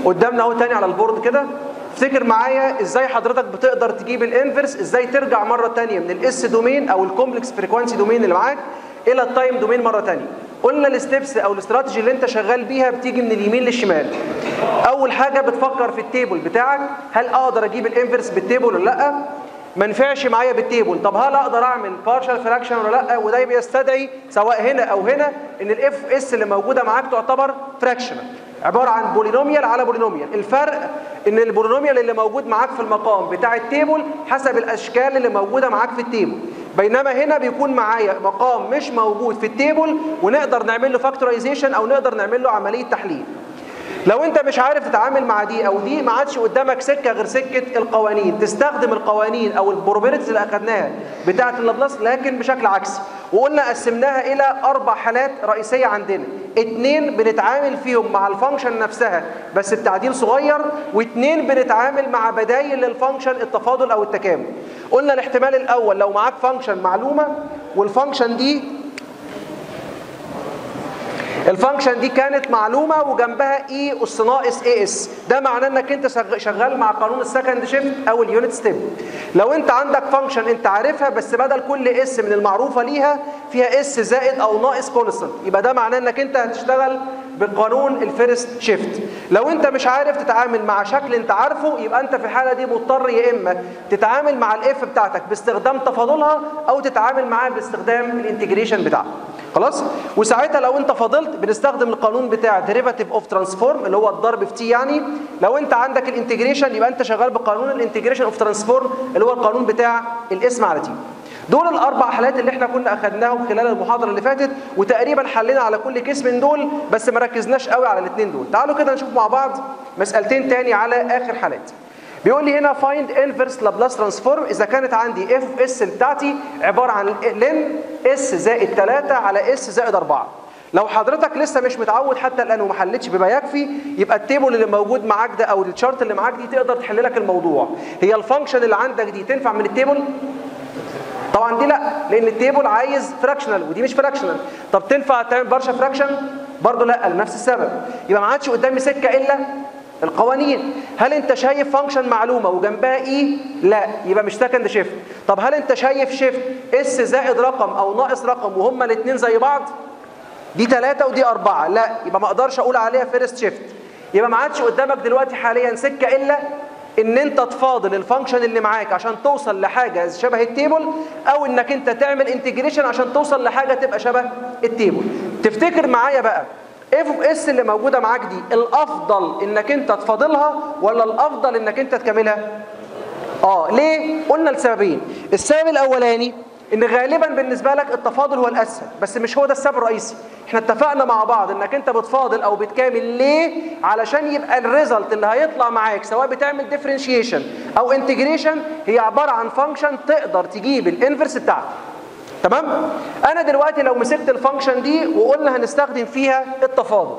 قدامنا اهو تاني على البورد كده افتكر معايا ازاي حضرتك بتقدر تجيب الانفرس ازاي ترجع مره تانية من الاس دومين او الكومبلكس فريكوانسي دومين اللي معاك الى التايم دومين مره تانية قلنا الستبس او الاستراتيجي اللي انت شغال بيها بتيجي من اليمين للشمال اول حاجه بتفكر في التيبل بتاعك هل اقدر اجيب الانفرس بالتيبل ولا لا ما نفعش معايا بالتيبل طب هل اقدر اعمل بارشال فراكشن ولا لا وده بيستدعي سواء هنا او هنا ان الاف اس اللي موجوده معاك تعتبر فراكشنال عباره عن بولينوميال على بولينوميال الفرق ان البولينوميال اللي موجود معاك في المقام بتاع التيبل حسب الاشكال اللي موجوده معاك في التيبل بينما هنا بيكون معايا مقام مش موجود في التيبل ونقدر نعمل له فاكتورايزيشن او نقدر نعمل له عمليه تحليل لو انت مش عارف تتعامل مع دي او دي ما عادش قدامك سكه غير سكه القوانين تستخدم القوانين او البروبابيلتيز اللي اخدناها بتاعه اللابلاس لكن بشكل عكسي وقلنا قسمناها الى اربع حالات رئيسيه عندنا اتنين بنتعامل فيهم مع الفانكشن نفسها بس بتعديل صغير واتنين بنتعامل مع بدايل للفانكشن التفاضل او التكامل قلنا الاحتمال الاول لو معاك فانكشن معلومه والفانكشن دي الفانكشن دي كانت معلومه وجنبها اي اس ناقص اي اس ده معناه انك انت شغال مع قانون السكند شيفت او اليونت ستيب لو انت عندك فانكشن انت عارفها بس بدل كل اس من المعروفه ليها فيها اس زائد او ناقص كونستنت يبقى ده معناه انك انت هتشتغل بقانون الفيرست شيفت لو انت مش عارف تتعامل مع شكل انت عارفه يبقى انت في الحاله دي مضطر يا اما تتعامل مع الاف بتاعتك باستخدام تفاضلها او تتعامل معاها باستخدام الانتجريشن بتاعها خلاص وساعتها لو انت فضلت بنستخدم القانون بتاع ديريفاتيف اوف ترانسفورم اللي هو الضرب في تي يعني لو انت عندك الانتجريشن يبقى انت شغال بقانون الانتجريشن اوف ترانسفورم اللي هو القانون بتاع الاسم على تي دول الاربع حالات اللي احنا كنا اخدناهم خلال المحاضره اللي فاتت وتقريبا حلينا على كل كيس من دول بس ما ركزناش قوي على الاثنين دول تعالوا كده نشوف مع بعض مسالتين تاني على اخر حالات بيقول لي هنا فايند انفرس لابلاس ترانسفورم اذا كانت عندي اف اس بتاعتي عباره عن لن اس زائد 3 على اس زائد 4 لو حضرتك لسه مش متعود حتى الان وما حلتش بما يكفي يبقى التيبل اللي موجود معاك ده او الشارت اللي معاك دي تقدر تحل لك الموضوع هي الفانكشن اللي عندك دي تنفع من التيبل طبعا دي لا لان التيبل عايز فراكشنال ودي مش فراكشنال طب تنفع تعمل برشا فراكشن برضه لا لنفس السبب يبقى ما عادش قدامي سكه الا القوانين هل انت شايف فانكشن معلومه وجنبها اي لا يبقى مش سكند شيفت طب هل انت شايف شيفت اس زائد رقم او ناقص رقم وهما الاثنين زي بعض دي ثلاثة ودي أربعة لا يبقى ما اقدرش اقول عليها فيرست شيفت يبقى ما عادش قدامك دلوقتي حاليا سكه الا ان انت تفاضل الفانكشن اللي معاك عشان توصل لحاجه شبه التيبل او انك انت تعمل انتجريشن عشان توصل لحاجه تبقى شبه التيبل تفتكر معايا بقى اف اوف اس اللي موجوده معاك دي الافضل انك انت تفاضلها ولا الافضل انك انت تكملها اه ليه قلنا لسببين السبب الاولاني ان غالبا بالنسبه لك التفاضل هو الاسهل بس مش هو ده السبب الرئيسي احنا اتفقنا مع بعض انك انت بتفاضل او بتكامل ليه علشان يبقى الريزلت اللي هيطلع معاك سواء بتعمل ديفرنشيشن او انتجريشن هي عباره عن فانكشن تقدر تجيب الانفرس بتاعته تمام انا دلوقتي لو مسكت الفانكشن دي وقلنا هنستخدم فيها التفاضل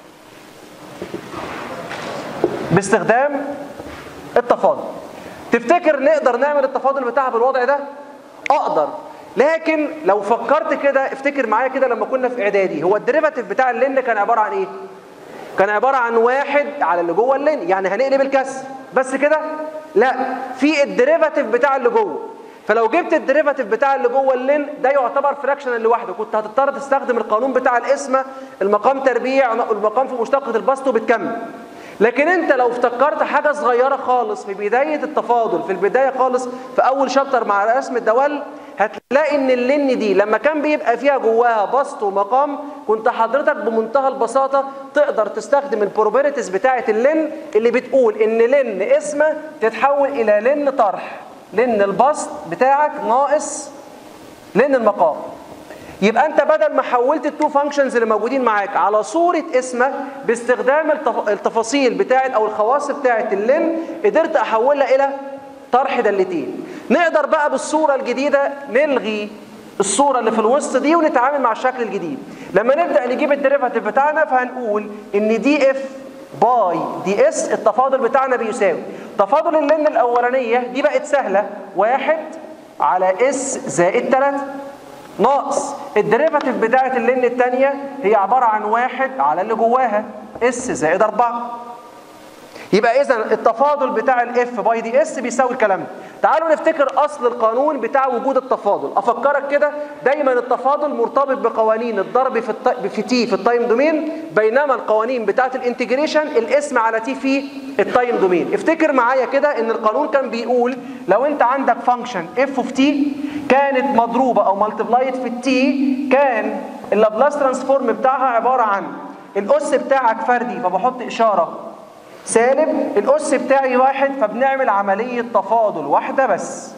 باستخدام التفاضل تفتكر نقدر نعمل التفاضل بتاعها بالوضع ده اقدر لكن لو فكرت كده افتكر معايا كده لما كنا في اعدادي هو الديريفاتيف بتاع اللين كان عباره عن ايه كان عباره عن واحد على اللي جوه اللين يعني هنقلب الكسر بس كده لا في الديريفاتيف بتاع اللي جوه فلو جبت الديريفاتيف بتاع اللي جوه اللين ده يعتبر فراكشنال لوحده كنت هتضطر تستخدم القانون بتاع القسمه المقام تربيع المقام في مشتقه البسط وبتكمل لكن انت لو افتكرت حاجه صغيره خالص في بدايه التفاضل في البدايه خالص في اول شابتر مع رسم الدوال هتلاقي ان اللن دي لما كان بيبقى فيها جواها بسط ومقام كنت حضرتك بمنتهى البساطه تقدر تستخدم البروبابيلتيز بتاعه اللن اللي بتقول ان لن اسمه تتحول الى لن طرح لن البسط بتاعك ناقص لن المقام يبقى انت بدل ما حولت التو فانكشنز اللي موجودين معاك على صوره اسمه باستخدام التفاصيل بتاعت او الخواص بتاعت اللن قدرت احولها الى طرح دالتين نقدر بقى بالصوره الجديده نلغي الصوره اللي في الوسط دي ونتعامل مع الشكل الجديد لما نبدا نجيب الديريفاتيف بتاعنا فهنقول ان دي اف باي دي اس التفاضل بتاعنا بيساوي تفاضل اللن الاولانيه دي بقت سهله واحد على اس زائد 3 ناقص الديريفاتيف بتاعت اللين الثانيه هي عباره عن واحد على اللي جواها اس زائد 4 يبقى اذا التفاضل بتاع الاف باي دي اس بيساوي الكلام ده تعالوا نفتكر اصل القانون بتاع وجود التفاضل افكرك كده دايما التفاضل مرتبط بقوانين الضرب في الط... في تي في التايم دومين بينما القوانين بتاعه الانتجريشن الاسم على تي في التايم دومين افتكر معايا كده ان القانون كان بيقول لو انت عندك فانكشن اف اوف تي كانت مضروبه او ملتبلايد في التي كان اللابلاس ترانسفورم بتاعها عباره عن الاس بتاعك فردي فبحط اشاره سالب الأس بتاعي واحد فبنعمل عملية تفاضل واحدة بس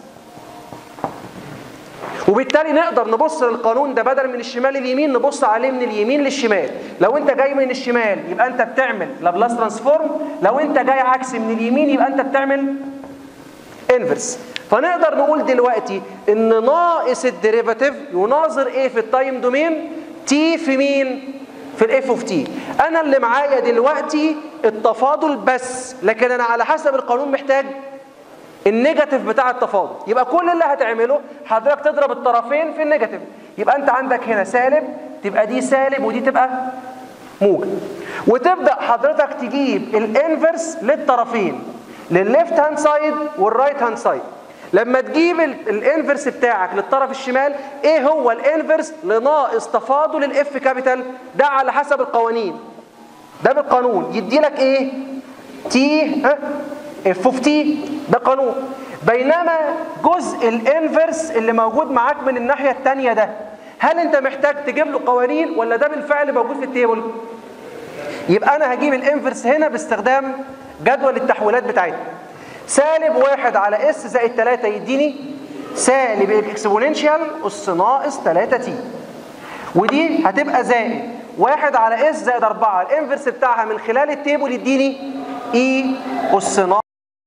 وبالتالي نقدر نبص للقانون ده بدل من الشمال لليمين نبص عليه من اليمين للشمال لو انت جاي من الشمال يبقى انت بتعمل لابلاس ترانسفورم لو انت جاي عكس من اليمين يبقى انت بتعمل انفرس فنقدر نقول دلوقتي ان ناقص الديريفاتيف يناظر ايه في التايم دومين تي في مين في الاف اوف تي انا اللي معايا دلوقتي التفاضل بس لكن انا على حسب القانون محتاج النيجاتيف بتاع التفاضل يبقى كل اللي هتعمله حضرتك تضرب الطرفين في النيجاتيف يبقى انت عندك هنا سالب تبقى دي سالب ودي تبقى موجب وتبدا حضرتك تجيب الانفرس للطرفين للليفت هاند سايد والرايت هاند سايد لما تجيب الانفرس بتاعك للطرف الشمال ايه هو الانفرس لناقص تفاضل الاف كابيتال ده على حسب القوانين ده بالقانون يدي لك ايه تي ها اف اوف تي ده قانون بينما جزء الانفرس اللي موجود معاك من الناحيه الثانيه ده هل انت محتاج تجيب له قوانين ولا ده بالفعل موجود في التيبل يبقى انا هجيب الانفرس هنا باستخدام جدول التحويلات بتاعتنا سالب واحد على اس زائد 3 يديني سالب اكسبوننشال اس ناقص 3 تي ودي هتبقى زائد واحد على اس زائد 4 الانفرس بتاعها من خلال التيبل يديني اي اس ناقص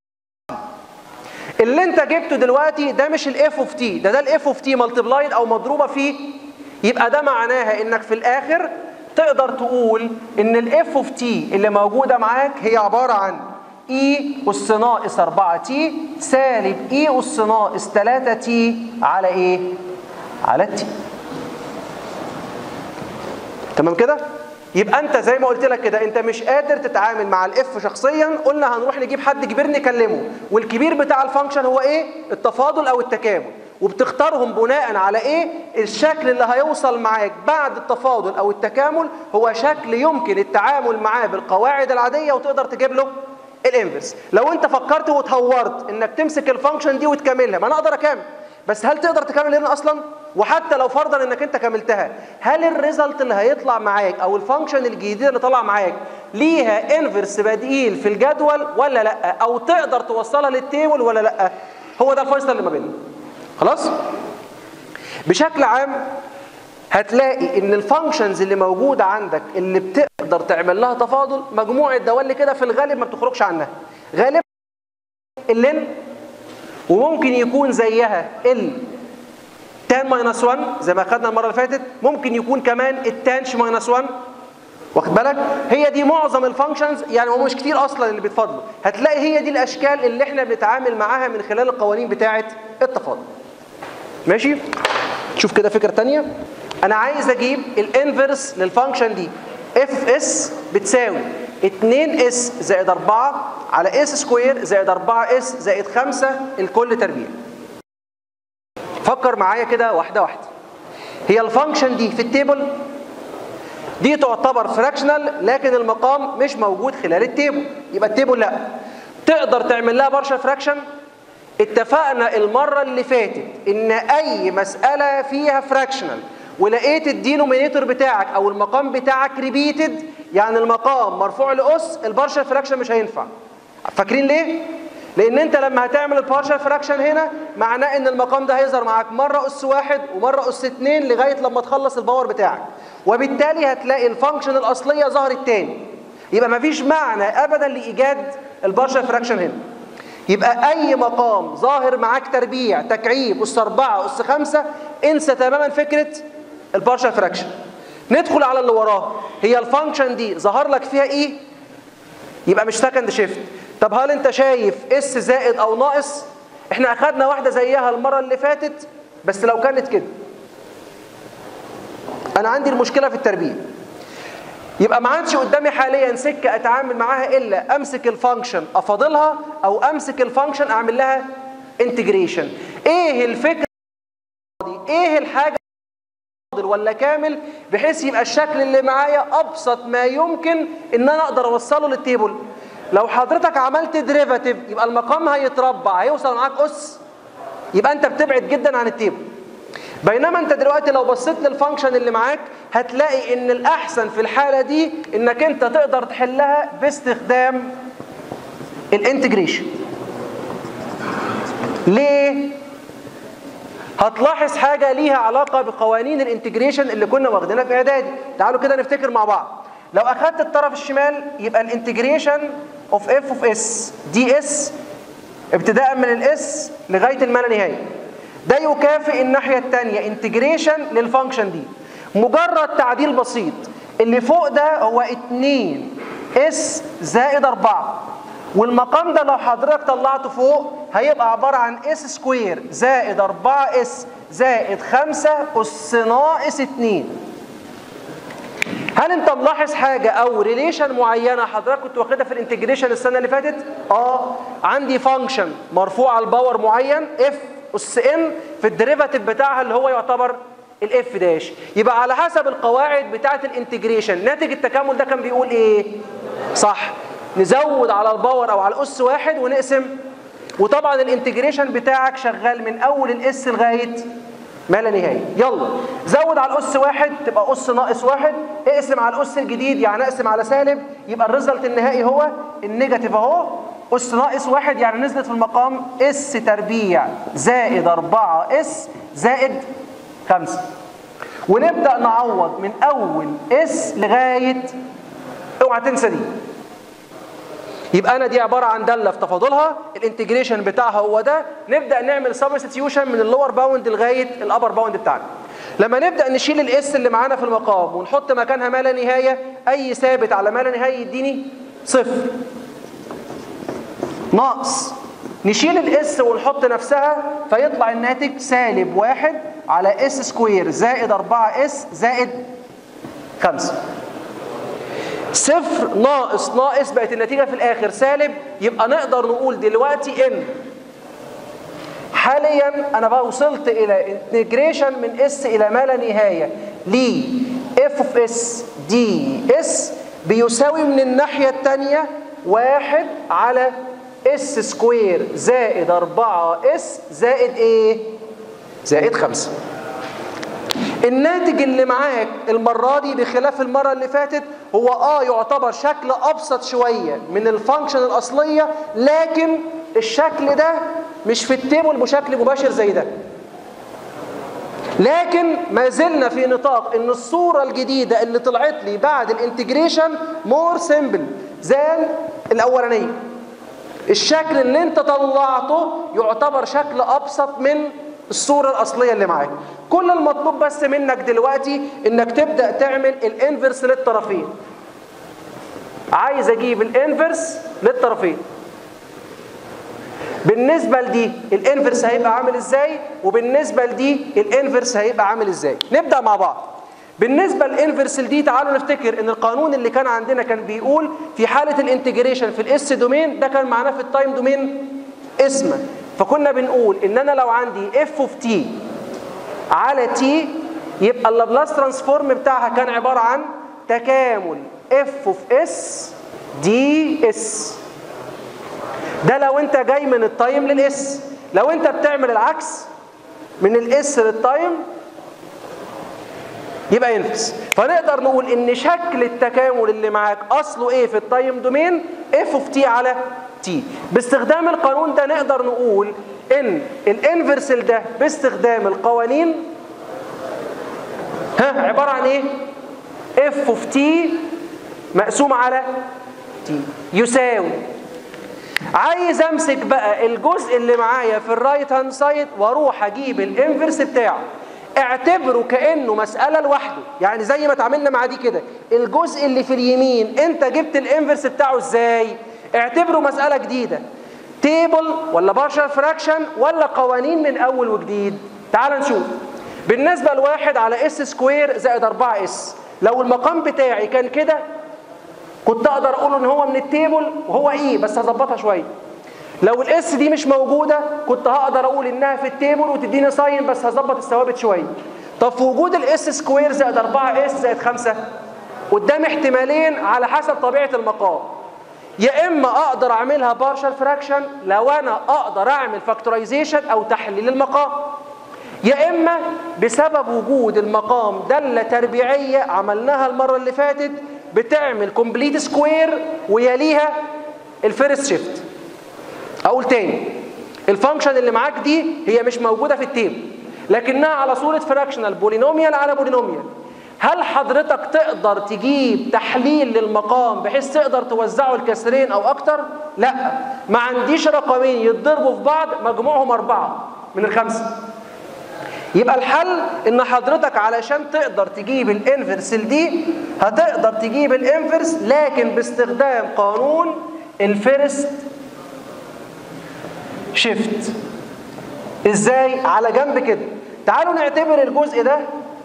اللي انت جبته دلوقتي ده مش الاف اوف تي ده ده الاف اوف تي ملتبلايد او مضروبه فيه يبقى ده معناها انك في الاخر تقدر تقول ان الاف اوف تي اللي موجوده معاك هي عباره عن اي اس ناقص 4 تي سالب اي اس ناقص 3 تي على ايه؟ على التي. تمام كده؟ يبقى انت زي ما قلت لك كده انت مش قادر تتعامل مع الاف شخصيا قلنا هنروح نجيب حد كبير نكلمه والكبير بتاع الفانكشن هو ايه؟ التفاضل او التكامل وبتختارهم بناء على ايه الشكل اللي هيوصل معاك بعد التفاضل او التكامل هو شكل يمكن التعامل معاه بالقواعد العاديه وتقدر تجيب له الانفرس لو انت فكرت وتهورت انك تمسك الفانكشن دي وتكملها ما انا اقدر اكمل بس هل تقدر تكمل هنا اصلا وحتى لو فرضا انك انت كملتها هل الريزلت اللي هيطلع معاك او الفانكشن الجديده اللي طلع معاك ليها انفرس بديل في الجدول ولا لا او تقدر توصلها للتيبل ولا لا هو ده الفيصل اللي ما بيننا خلاص بشكل عام هتلاقي ان الفانكشنز اللي موجوده عندك اللي بتقدر تعمل لها تفاضل مجموعه دوال كده في الغالب ما بتخرجش عنها غالبا اللين وممكن يكون زيها ال تان ماينس 1 زي ما خدنا المره اللي فاتت ممكن يكون كمان التانش ماينس 1 واخد بالك هي دي معظم الفانكشنز يعني هو مش كتير اصلا اللي بيتفاضلوا هتلاقي هي دي الاشكال اللي احنا بنتعامل معاها من خلال القوانين بتاعه التفاضل ماشي شوف كده فكره ثانيه انا عايز اجيب الانفرس للفانكشن دي اف اس بتساوي 2 اس زائد 4 على اس سكوير زائد 4 اس زائد 5 الكل تربيع فكر معايا كده واحده واحده هي الفانكشن دي في التيبل دي تعتبر فراكشنال لكن المقام مش موجود خلال التيبل يبقى التيبل لا تقدر تعمل لها بارشال فراكشن اتفقنا المره اللي فاتت ان اي مساله فيها فراكشنال ولقيت الدينومينيتور بتاعك او المقام بتاعك ريبيتد يعني المقام مرفوع لاس البارشال فراكشن مش هينفع فاكرين ليه لان انت لما هتعمل البارشال فراكشن هنا معناه ان المقام ده هيظهر معاك مره اس واحد ومره اس اتنين لغايه لما تخلص الباور بتاعك وبالتالي هتلاقي الفانكشن الاصليه ظهرت تاني يبقى مفيش معنى ابدا لايجاد البارشال فراكشن هنا يبقى اي مقام ظاهر معاك تربيع تكعيب اس 4 اس 5 انسى تماما فكره البارشال فراكشن ندخل على اللي وراه هي الفانكشن دي ظهر لك فيها ايه يبقى مش سكند شيفت طب هل انت شايف اس زائد او ناقص احنا اخدنا واحده زيها المره اللي فاتت بس لو كانت كده انا عندي المشكله في التربيع يبقى ما عادش قدامي حاليا سكه اتعامل معاها الا امسك الفانكشن افاضلها او امسك الفانكشن اعمل لها انتجريشن ايه الفكره دي ايه الحاجه فاضل ولا كامل بحيث يبقى الشكل اللي معايا ابسط ما يمكن ان انا اقدر اوصله للتيبل لو حضرتك عملت ديريفاتيف يبقى المقام هيتربع هيوصل معاك اس يبقى انت بتبعد جدا عن التيبل بينما انت دلوقتي لو بصيت للفانكشن اللي معاك هتلاقي ان الاحسن في الحاله دي انك انت تقدر تحلها باستخدام الانتجريشن ليه هتلاحظ حاجه ليها علاقه بقوانين الانتجريشن اللي كنا واخدينها في اعدادي تعالوا كده نفتكر مع بعض لو اخدت الطرف الشمال يبقى الانتجريشن اوف اف اوف اس دي اس ابتداء من الاس لغايه الما لا نهايه ده يكافئ الناحيه الثانيه انتجريشن للفانكشن دي مجرد تعديل بسيط اللي فوق ده هو 2 اس زائد 4 والمقام ده لو حضرتك طلعته فوق هيبقى عبارة عن اس سكوير زائد 4 اس زائد 5 اس ناقص 2 هل انت ملاحظ حاجة او ريليشن معينة حضرتك كنت واخدها في الانتجريشن السنة اللي فاتت؟ اه عندي فانكشن مرفوعة لباور معين اف اس ان في الديريفاتيف بتاعها اللي هو يعتبر الاف داش يبقى على حسب القواعد بتاعة الانتجريشن ناتج التكامل ده كان بيقول ايه؟ صح نزود على الباور او على الاس واحد ونقسم وطبعا الانتجريشن بتاعك شغال من اول الاس لغايه ما لا نهايه يلا زود على الاس واحد تبقى اس ناقص واحد اقسم على الاس الجديد يعني اقسم على سالب يبقى الريزلت النهائي هو النيجاتيف اهو اس ناقص واحد يعني نزلت في المقام اس تربيع زائد 4 اس زائد 5 ونبدا نعوض من اول اس لغايه اوعى تنسى دي يبقى انا دي عباره عن داله في تفاضلها الانتجريشن بتاعها هو ده نبدا نعمل سبستيوشن من اللور باوند لغايه الابر باوند بتاعنا لما نبدا نشيل الاس اللي معانا في المقام ونحط مكانها ما لا نهايه اي ثابت على ما لا نهايه يديني صفر ناقص نشيل الاس ونحط نفسها فيطلع الناتج سالب واحد على اس سكوير زائد 4 اس زائد 5 صفر ناقص ناقص بقت النتيجة في الآخر سالب يبقى نقدر نقول دلوقتي إن حاليا أنا بقى وصلت إلى انتجريشن من اس إلى ما لا نهاية ل اف اوف اس دي اس بيساوي من الناحية الثانية واحد على اس سكوير زائد 4 اس زائد ايه؟ زائد 5 الناتج اللي معاك المرة دي بخلاف المرة اللي فاتت هو اه يعتبر شكل ابسط شوية من الفانكشن الاصلية لكن الشكل ده مش في التيبل بشكل مباشر زي ده لكن ما زلنا في نطاق ان الصورة الجديدة اللي طلعت لي بعد الانتجريشن مور سيمبل زان الاولانية الشكل اللي انت طلعته يعتبر شكل ابسط من الصورة الأصلية اللي معاك كل المطلوب بس منك دلوقتي انك تبدأ تعمل الانفرس للطرفين عايز اجيب الانفرس للطرفين بالنسبة لدي الانفرس هيبقى عامل ازاي وبالنسبة لدي الانفرس هيبقى عامل ازاي نبدأ مع بعض بالنسبة للانفرس دي تعالوا نفتكر ان القانون اللي كان عندنا كان بيقول في حالة الانتجريشن في الاس دومين ده كان معناه في التايم دومين اسمه فكنا بنقول ان انا لو عندي اف اوف تي على تي يبقى اللابلاس ترانسفورم بتاعها كان عبارة عن تكامل اف اوف اس دي اس ده لو انت جاي من التايم للاس لو انت بتعمل العكس من الاس للتايم يبقى ينفس فنقدر نقول ان شكل التكامل اللي معاك اصله ايه في التايم دومين اف اوف تي على تي باستخدام القانون ده نقدر نقول ان الانفرسل ده باستخدام القوانين ها عبارة عن ايه اف اوف تي مقسوم على تي يساوي عايز امسك بقى الجزء اللي معايا في الرايت هاند سايد واروح اجيب الانفرس بتاعه اعتبره كانه مساله لوحده يعني زي ما اتعاملنا مع دي كده الجزء اللي في اليمين انت جبت الانفرس بتاعه ازاي اعتبره مساله جديده تيبل ولا بارشال فراكشن ولا قوانين من اول وجديد تعال نشوف بالنسبه لواحد على اس سكوير زائد 4 اس لو المقام بتاعي كان كده كنت اقدر اقول ان هو من التيبل وهو ايه بس هظبطها شويه لو الاس دي مش موجوده كنت هقدر اقول انها في التيبل وتديني ساين بس هظبط الثوابت شويه طب في وجود الاس سكوير زائد 4 اس زائد 5 قدام احتمالين على حسب طبيعه المقام يا اما اقدر اعملها بارشال فراكشن لو انا اقدر اعمل فاكتورايزيشن او تحليل المقام يا اما بسبب وجود المقام داله تربيعيه عملناها المره اللي فاتت بتعمل كومبليت سكوير ويليها الفيرست شيفت اقول تاني الفانكشن اللي معاك دي هي مش موجوده في التيبل لكنها على صوره فراكشنال بولينوميال على بولينوميال هل حضرتك تقدر تجيب تحليل للمقام بحيث تقدر توزعه الكسرين او اكتر لا ما عنديش رقمين يتضربوا في بعض مجموعهم اربعه من الخمسه يبقى الحل ان حضرتك علشان تقدر تجيب الانفرس دي هتقدر تجيب الانفرس لكن باستخدام قانون الفيرست شيفت ازاي على جنب كده تعالوا نعتبر الجزء ده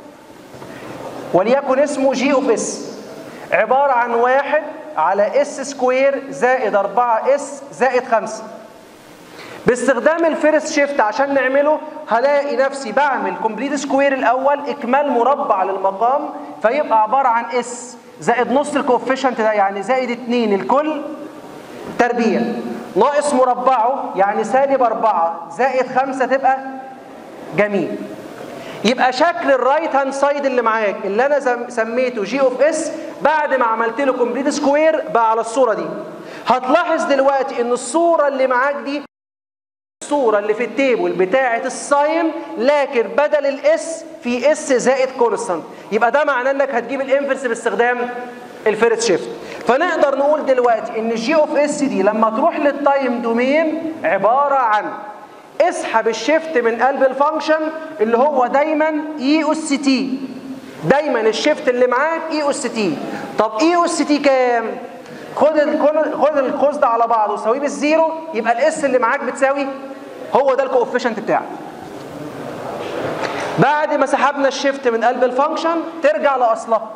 وليكن اسمه جي اوف اس عبارة عن واحد على اس سكوير زائد 4 اس زائد 5 باستخدام الفيرست شيفت عشان نعمله هلاقي نفسي بعمل كومبليت سكوير الاول اكمال مربع للمقام فيبقى عباره عن اس زائد نص الكوفيشنت ده يعني زائد 2 الكل تربيع ناقص مربعه يعني سالب 4 زائد 5 تبقى جميل يبقى شكل الرايت هاند سايد اللي معاك اللي انا سميته جي اوف اس بعد ما عملت له كومبليت سكوير بقى على الصوره دي هتلاحظ دلوقتي ان الصوره اللي معاك دي الصورة اللي في التيبل بتاعة الساين لكن بدل الاس في اس زائد كونستانت يبقى ده معناه انك هتجيب الانفرس باستخدام الفيرست شيفت فنقدر نقول دلوقتي ان الجي اوف اس دي لما تروح للتايم دومين عبارة عن اسحب الشيفت من قلب الفانكشن اللي هو دايما اي اس تي دايما الشيفت اللي معاك اي اس تي طب اي اس تي كام خد خد القوس ده على بعضه وساويه بالزيرو يبقى الاس اللي معاك بتساوي هو ده الكوفيشنت بتاعك بعد ما سحبنا الشيفت من قلب الفانكشن ترجع لاصلها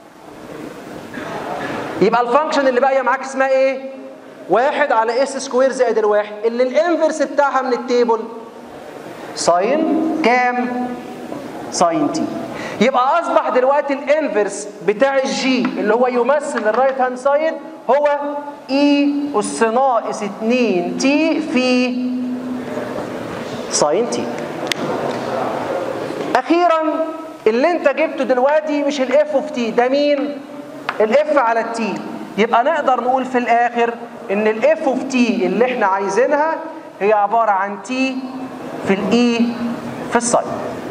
يبقى الفانكشن اللي باقيه معاك اسمها ايه واحد على اس سكوير زائد الواحد اللي الانفرس بتاعها من التيبل ساين كام ساين تي يبقى اصبح دلوقتي الانفرس بتاع الجي اللي هو يمثل الرايت هاند سايد هو اي اس ناقص 2 تي في ساين تي اخيرا اللي انت جبته دلوقتي مش الاف اوف تي ده مين الاف على التي يبقى نقدر نقول في الاخر ان الاف اوف تي اللي احنا عايزينها هي عباره عن تي في الاي في الساين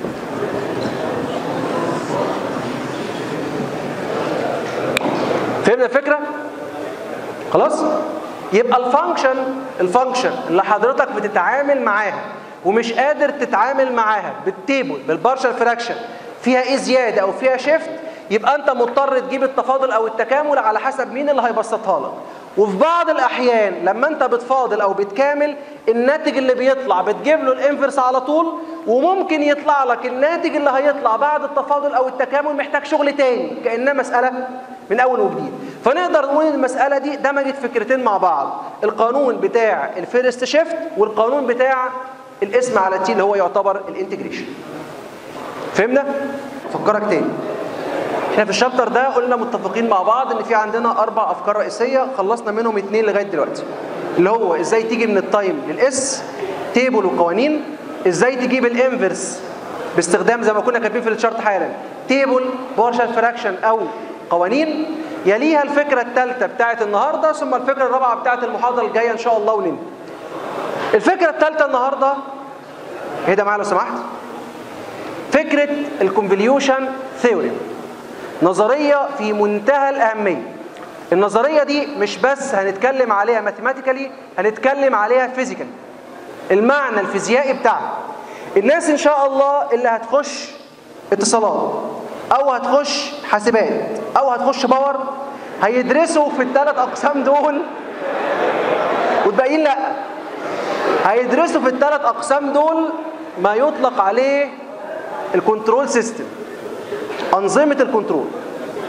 فهمنا الفكره خلاص يبقى الفانكشن الفانكشن اللي حضرتك بتتعامل معاها ومش قادر تتعامل معاها بالتيبل بالبارشال فراكشن فيها ايه زياده او فيها شيفت يبقى انت مضطر تجيب التفاضل او التكامل على حسب مين اللي هيبسطها لك وفي بعض الاحيان لما انت بتفاضل او بتكامل الناتج اللي بيطلع بتجيب له الانفرس على طول وممكن يطلع لك الناتج اللي هيطلع بعد التفاضل او التكامل محتاج شغل تاني كانها مساله من اول وجديد فنقدر نقول المساله دي دمجت فكرتين مع بعض القانون بتاع الفيرست شيفت والقانون بتاع الاسم على تي اللي هو يعتبر الانتجريشن فهمنا افكرك تاني احنا في الشابتر ده قلنا متفقين مع بعض ان في عندنا اربع افكار رئيسيه خلصنا منهم اثنين لغايه دلوقتي اللي هو ازاي تيجي من التايم للاس تيبل وقوانين ازاي تجيب الانفرس باستخدام زي ما كنا كاتبين في الشارت حالا تيبل بارشال فراكشن او قوانين يليها الفكره الثالثه بتاعه النهارده ثم الفكره الرابعه بتاعه المحاضره الجايه ان شاء الله وننهي الفكره الثالثه النهارده اهدى معايا لو سمحت فكره الكونفوليوشن ثيوري نظريه في منتهى الاهميه النظريه دي مش بس هنتكلم عليها ماثيماتيكالي هنتكلم عليها فيزيكالي المعنى الفيزيائي بتاعها الناس ان شاء الله اللي هتخش اتصالات او هتخش حاسبات او هتخش باور هيدرسوا في الثلاث اقسام دول والباقيين لا هيدرسوا في الثلاث اقسام دول ما يطلق عليه الكنترول سيستم انظمه الكنترول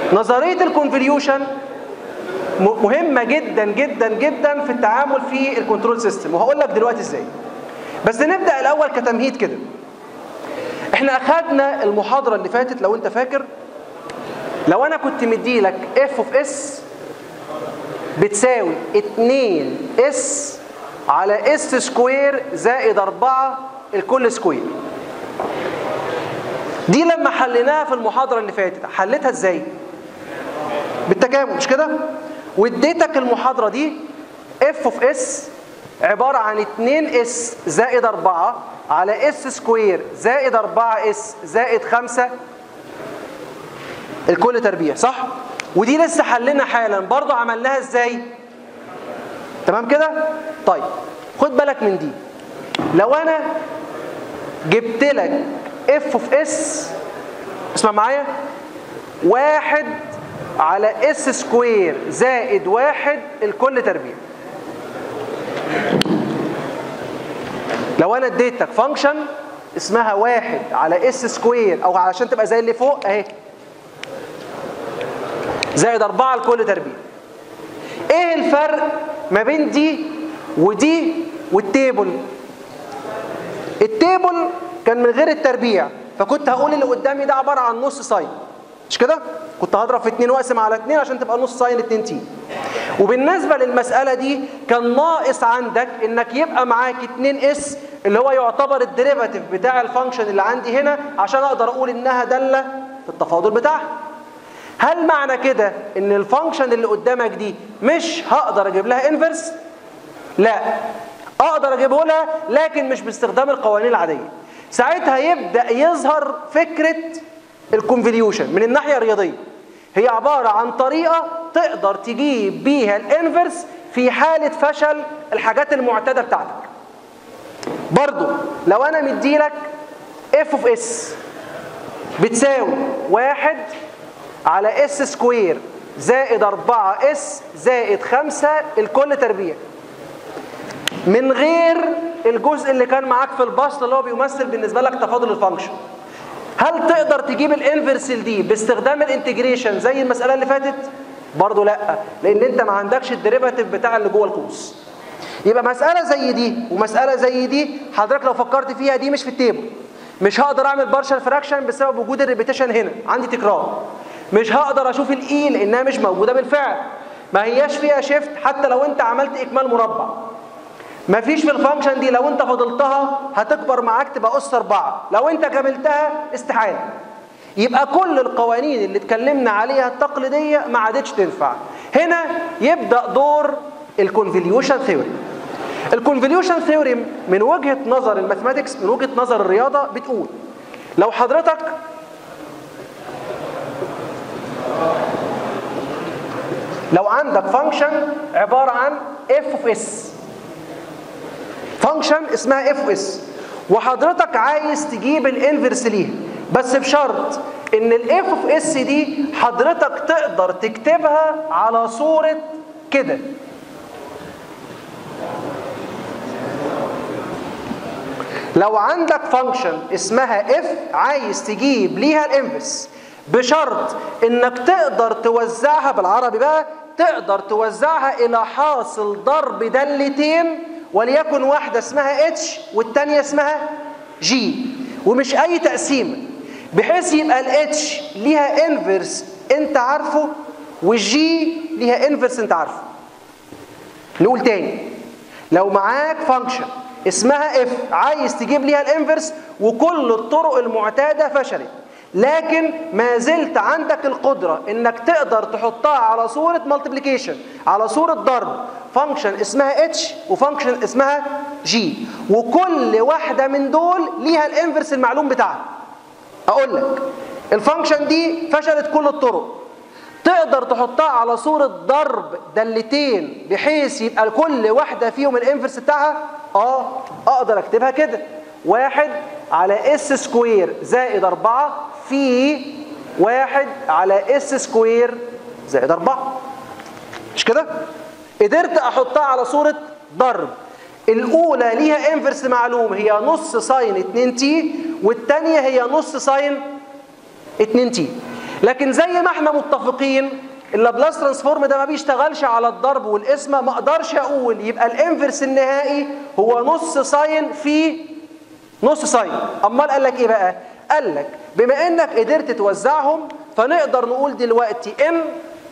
نظريه الكونفوليوشن مهمه جدا جدا جدا في التعامل في الكنترول سيستم وهقول لك دلوقتي ازاي بس نبدا الاول كتمهيد كده احنا اخدنا المحاضره اللي فاتت لو انت فاكر لو انا كنت مديلك اف اوف اس بتساوي 2 اس على اس سكوير زائد 4 الكل سكوير دي لما حليناها في المحاضره اللي فاتت حليتها ازاي بالتكامل مش كده واديتك المحاضره دي اف اوف اس عباره عن 2 اس زائد 4 على اس سكوير زائد 4 اس زائد 5 الكل تربيع صح ودي لسه حلنا حالا برضو عملناها ازاي تمام كده طيب خد بالك من دي لو انا جبت لك اف اوف اس اسمع معايا واحد على اس سكوير زائد واحد الكل تربيع لو انا اديتك فانكشن اسمها واحد على اس سكوير او علشان تبقى زي اللي فوق اهي زائد أربعة لكل تربيع ايه الفرق ما بين دي ودي والتيبل التيبل كان من غير التربيع فكنت هقول اللي قدامي ده عبارة عن نص ساين مش كده كنت هضرب في 2 واقسم على 2 عشان تبقى نص ساين 2 تي وبالنسبة للمسألة دي كان ناقص عندك انك يبقى معاك 2 اس اللي هو يعتبر الديريفاتيف بتاع الفانكشن اللي عندي هنا عشان اقدر اقول انها دالة في التفاضل بتاعها هل معنى كده ان الفانكشن اللي قدامك دي مش هقدر اجيب لها انفرس لا اقدر اجيبه لها لكن مش باستخدام القوانين العاديه ساعتها يبدا يظهر فكره الكونفوليوشن من الناحيه الرياضيه هي عباره عن طريقه تقدر تجيب بيها الانفرس في حاله فشل الحاجات المعتاده بتاعتك برضو لو انا مديلك اف اوف اس بتساوي واحد على اس سكوير زائد 4 اس زائد 5 الكل تربيع من غير الجزء اللي كان معاك في البسط اللي هو بيمثل بالنسبه لك تفاضل الفانكشن هل تقدر تجيب الانفرس دي باستخدام الانتجريشن زي المساله اللي فاتت برضه لا لان انت ما عندكش الديريفاتيف بتاع اللي جوه القوس يبقى مساله زي دي ومساله زي دي حضرتك لو فكرت فيها دي مش في التيبل مش هقدر اعمل بارشال فراكشن بسبب وجود الريبيتيشن هنا عندي تكرار مش هقدر اشوف الاي لانها مش موجوده بالفعل ما هياش فيها شيفت حتى لو انت عملت اكمال مربع ما فيش في الفانكشن دي لو انت فضلتها هتكبر معاك تبقى اس 4 لو انت كملتها استحاله يبقى كل القوانين اللي اتكلمنا عليها التقليديه ما عادتش تنفع هنا يبدا دور الكونفوليوشن ثيوري الكونفوليوشن ثيوري من وجهه نظر الماثماتكس من وجهه نظر الرياضه بتقول لو حضرتك لو عندك فانكشن عباره عن اف اوف اس فانكشن اسمها اف اوف اس وحضرتك عايز تجيب الانفرس ليها بس بشرط ان الاف اوف اس دي حضرتك تقدر تكتبها على صوره كده لو عندك فانكشن اسمها اف عايز تجيب ليها الانفرس بشرط انك تقدر توزعها بالعربي بقى تقدر توزعها الى حاصل ضرب دالتين وليكن واحدة اسمها اتش والتانية اسمها جي ومش اي تقسيمة بحيث يبقى الاتش ليها انفرس انت عارفه والجي ليها انفرس انت عارفه نقول تاني لو معاك فانكشن اسمها اف عايز تجيب ليها الانفرس وكل الطرق المعتادة فشلت لكن ما زلت عندك القدرة انك تقدر تحطها على صورة مالتيبليكيشن على صورة ضرب فانكشن اسمها اتش وفانكشن اسمها جي وكل واحدة من دول ليها الانفرس المعلوم بتاعها اقول لك الفانكشن دي فشلت كل الطرق تقدر تحطها على صورة ضرب دالتين بحيث يبقى كل واحدة فيهم الانفرس بتاعها اه اقدر اكتبها كده واحد على اس سكوير زائد أربعة في واحد على اس سكوير زائد أربعة مش كده؟ قدرت أحطها على صورة ضرب الأولى ليها انفرس معلوم هي نص ساين 2 تي والثانية هي نص ساين 2 تي لكن زي ما احنا متفقين اللابلاس ترانسفورم ده ما بيشتغلش على الضرب والقسمه ما اقدرش اقول يبقى الانفرس النهائي هو نص ساين في نص ساين امال قال لك ايه بقى قال لك بما انك قدرت توزعهم فنقدر نقول دلوقتي ان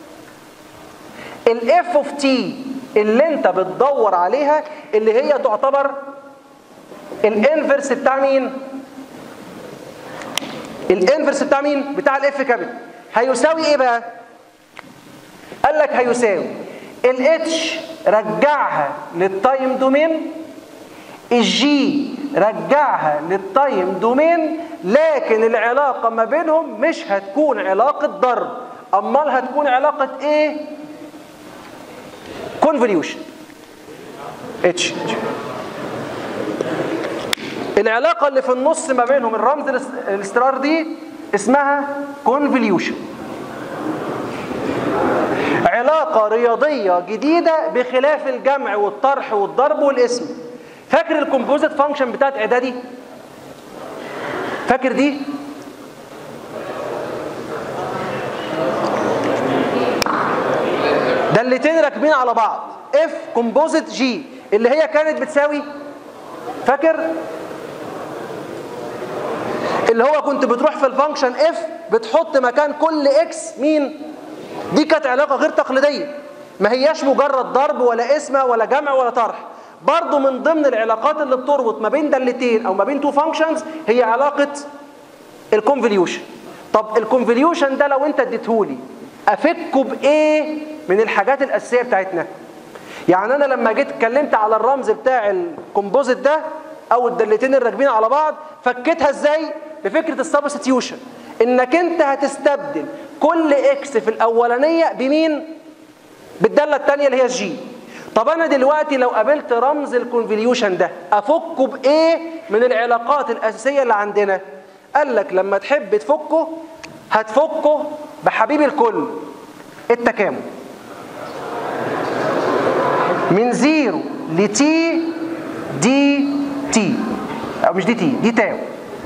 الاف اوف تي اللي انت بتدور عليها اللي هي تعتبر الانفرس بتاع مين الانفرس بتاع مين بتاع الاف كابيتال هيساوي ايه بقى قال لك هيساوي الاتش رجعها للتايم دومين الجي رجعها للتايم دومين لكن العلاقة ما بينهم مش هتكون علاقة ضرب امال هتكون علاقة ايه كونفوليوشن اتش العلاقة اللي في النص ما بينهم الرمز الاسترار دي اسمها كونفوليوشن علاقة رياضية جديدة بخلاف الجمع والطرح والضرب والاسم فاكر الكومبوزيت فانكشن بتاعت اعدادي فاكر دي دالتين راكبين على بعض اف كومبوزيت جي اللي هي كانت بتساوي فاكر اللي هو كنت بتروح في الفانكشن اف بتحط مكان كل اكس مين دي كانت علاقه غير تقليديه ما هياش مجرد ضرب ولا اسمه ولا جمع ولا طرح برضو من ضمن العلاقات اللي بتربط ما بين دالتين او ما بين تو فانكشنز هي علاقه الكونفوليوشن طب الكونفوليوشن ده لو انت اديتهولي افكه بايه من الحاجات الاساسيه بتاعتنا يعني انا لما جيت اتكلمت على الرمز بتاع الكومبوزيت ده او الدالتين الراكبين على بعض فكيتها ازاي بفكره السبستيوشن انك انت هتستبدل كل اكس في الاولانيه بمين بالداله الثانيه اللي هي الجي طب انا دلوقتي لو قابلت رمز الكونفوليوشن ده افكه بايه من العلاقات الاساسيه اللي عندنا قال لك لما تحب تفكه هتفكه بحبيب الكل التكامل من زيرو لتي دي تي او مش دي تي دي تاو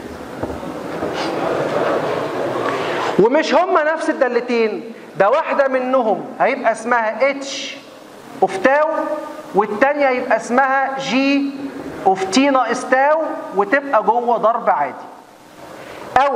ومش هما نفس الدالتين ده واحدة منهم هيبقى اسمها اتش اوف تاو والتانية هيبقى اسمها جي اوف تي ناقص تاو وتبقى جوه ضرب عادي او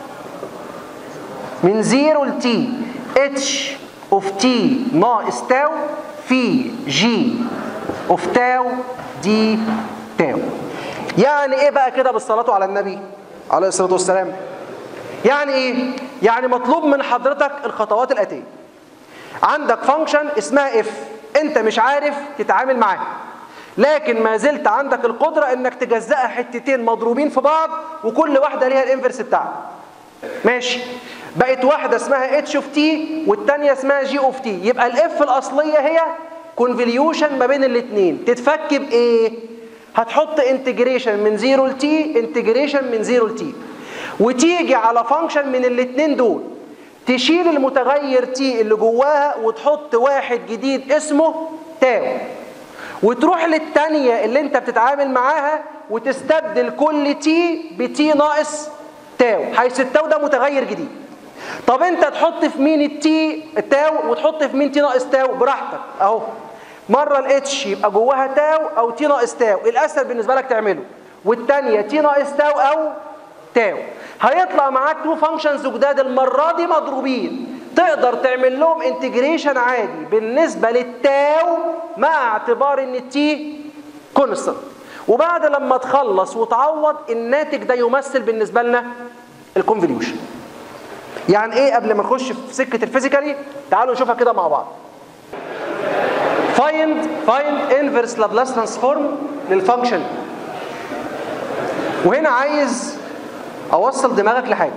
من زيرو لتي اتش اوف تي ناقص تاو في جي اوف تاو دي تاو يعني ايه بقى كده بالصلاة على النبي عليه الصلاة والسلام يعني ايه يعني مطلوب من حضرتك الخطوات الاتيه عندك فانكشن اسمها اف انت مش عارف تتعامل معاها لكن ما زلت عندك القدرة انك تجزأها حتتين مضروبين في بعض وكل واحدة ليها الانفرس بتاعها ماشي بقت واحدة اسمها اتش اوف تي والتانية اسمها جي اوف تي يبقى الاف الاصلية هي كونفوليوشن ما بين الاثنين تتفك بايه هتحط انتجريشن من 0 لتي انتجريشن من 0 لتي وتيجي على فانكشن من الاثنين دول تشيل المتغير تي اللي جواها وتحط واحد جديد اسمه تاو وتروح للتانية اللي انت بتتعامل معاها وتستبدل كل تي بتي ناقص تاو حيث التاو ده متغير جديد طب انت تحط في مين التي التاو وتحط في مين تي ناقص تاو براحتك اهو مرة الاتش يبقى جواها تاو او تي ناقص تاو الاسهل بالنسبة لك تعمله والتانية تي ناقص تاو او تاو هيطلع معاك تو فانكشنز جداد المرة دي مضروبين تقدر تعمل لهم انتجريشن عادي بالنسبة للتاو مع اعتبار ان التي كونستنت وبعد لما تخلص وتعوض الناتج ده يمثل بالنسبة لنا الكونفوليوشن يعني ايه قبل ما نخش في سكة الفيزيكالي تعالوا نشوفها كده مع بعض find find inverse Laplace transform للفانكشن وهنا عايز اوصل دماغك لحاجه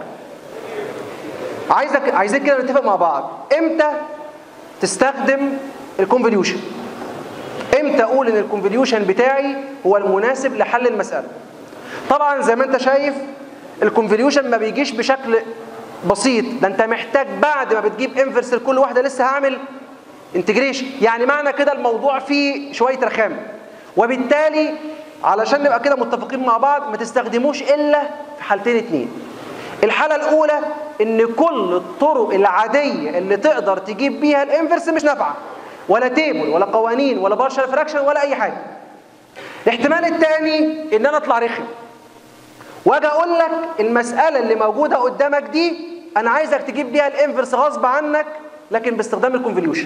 عايزك عايزين كده نتفق مع بعض امتى تستخدم الكونفوليوشن امتى اقول ان الكونفوليوشن بتاعي هو المناسب لحل المساله طبعا زي ما انت شايف الكونفوليوشن ما بيجيش بشكل بسيط ده انت محتاج بعد ما بتجيب انفرس لكل واحده لسه هعمل انتجريشن يعني معنى كده الموضوع فيه شويه رخامه وبالتالي علشان نبقى كده متفقين مع بعض ما تستخدموش الا في حالتين اتنين الحاله الاولى ان كل الطرق العاديه اللي تقدر تجيب بيها الانفرس مش نافعه ولا تيبل ولا قوانين ولا بارشل فراكشن ولا اي حاجه الاحتمال الثاني ان انا اطلع رخم واجي اقول لك المساله اللي موجوده قدامك دي انا عايزك تجيب بيها الانفرس غصب عنك لكن باستخدام الكونفوليوشن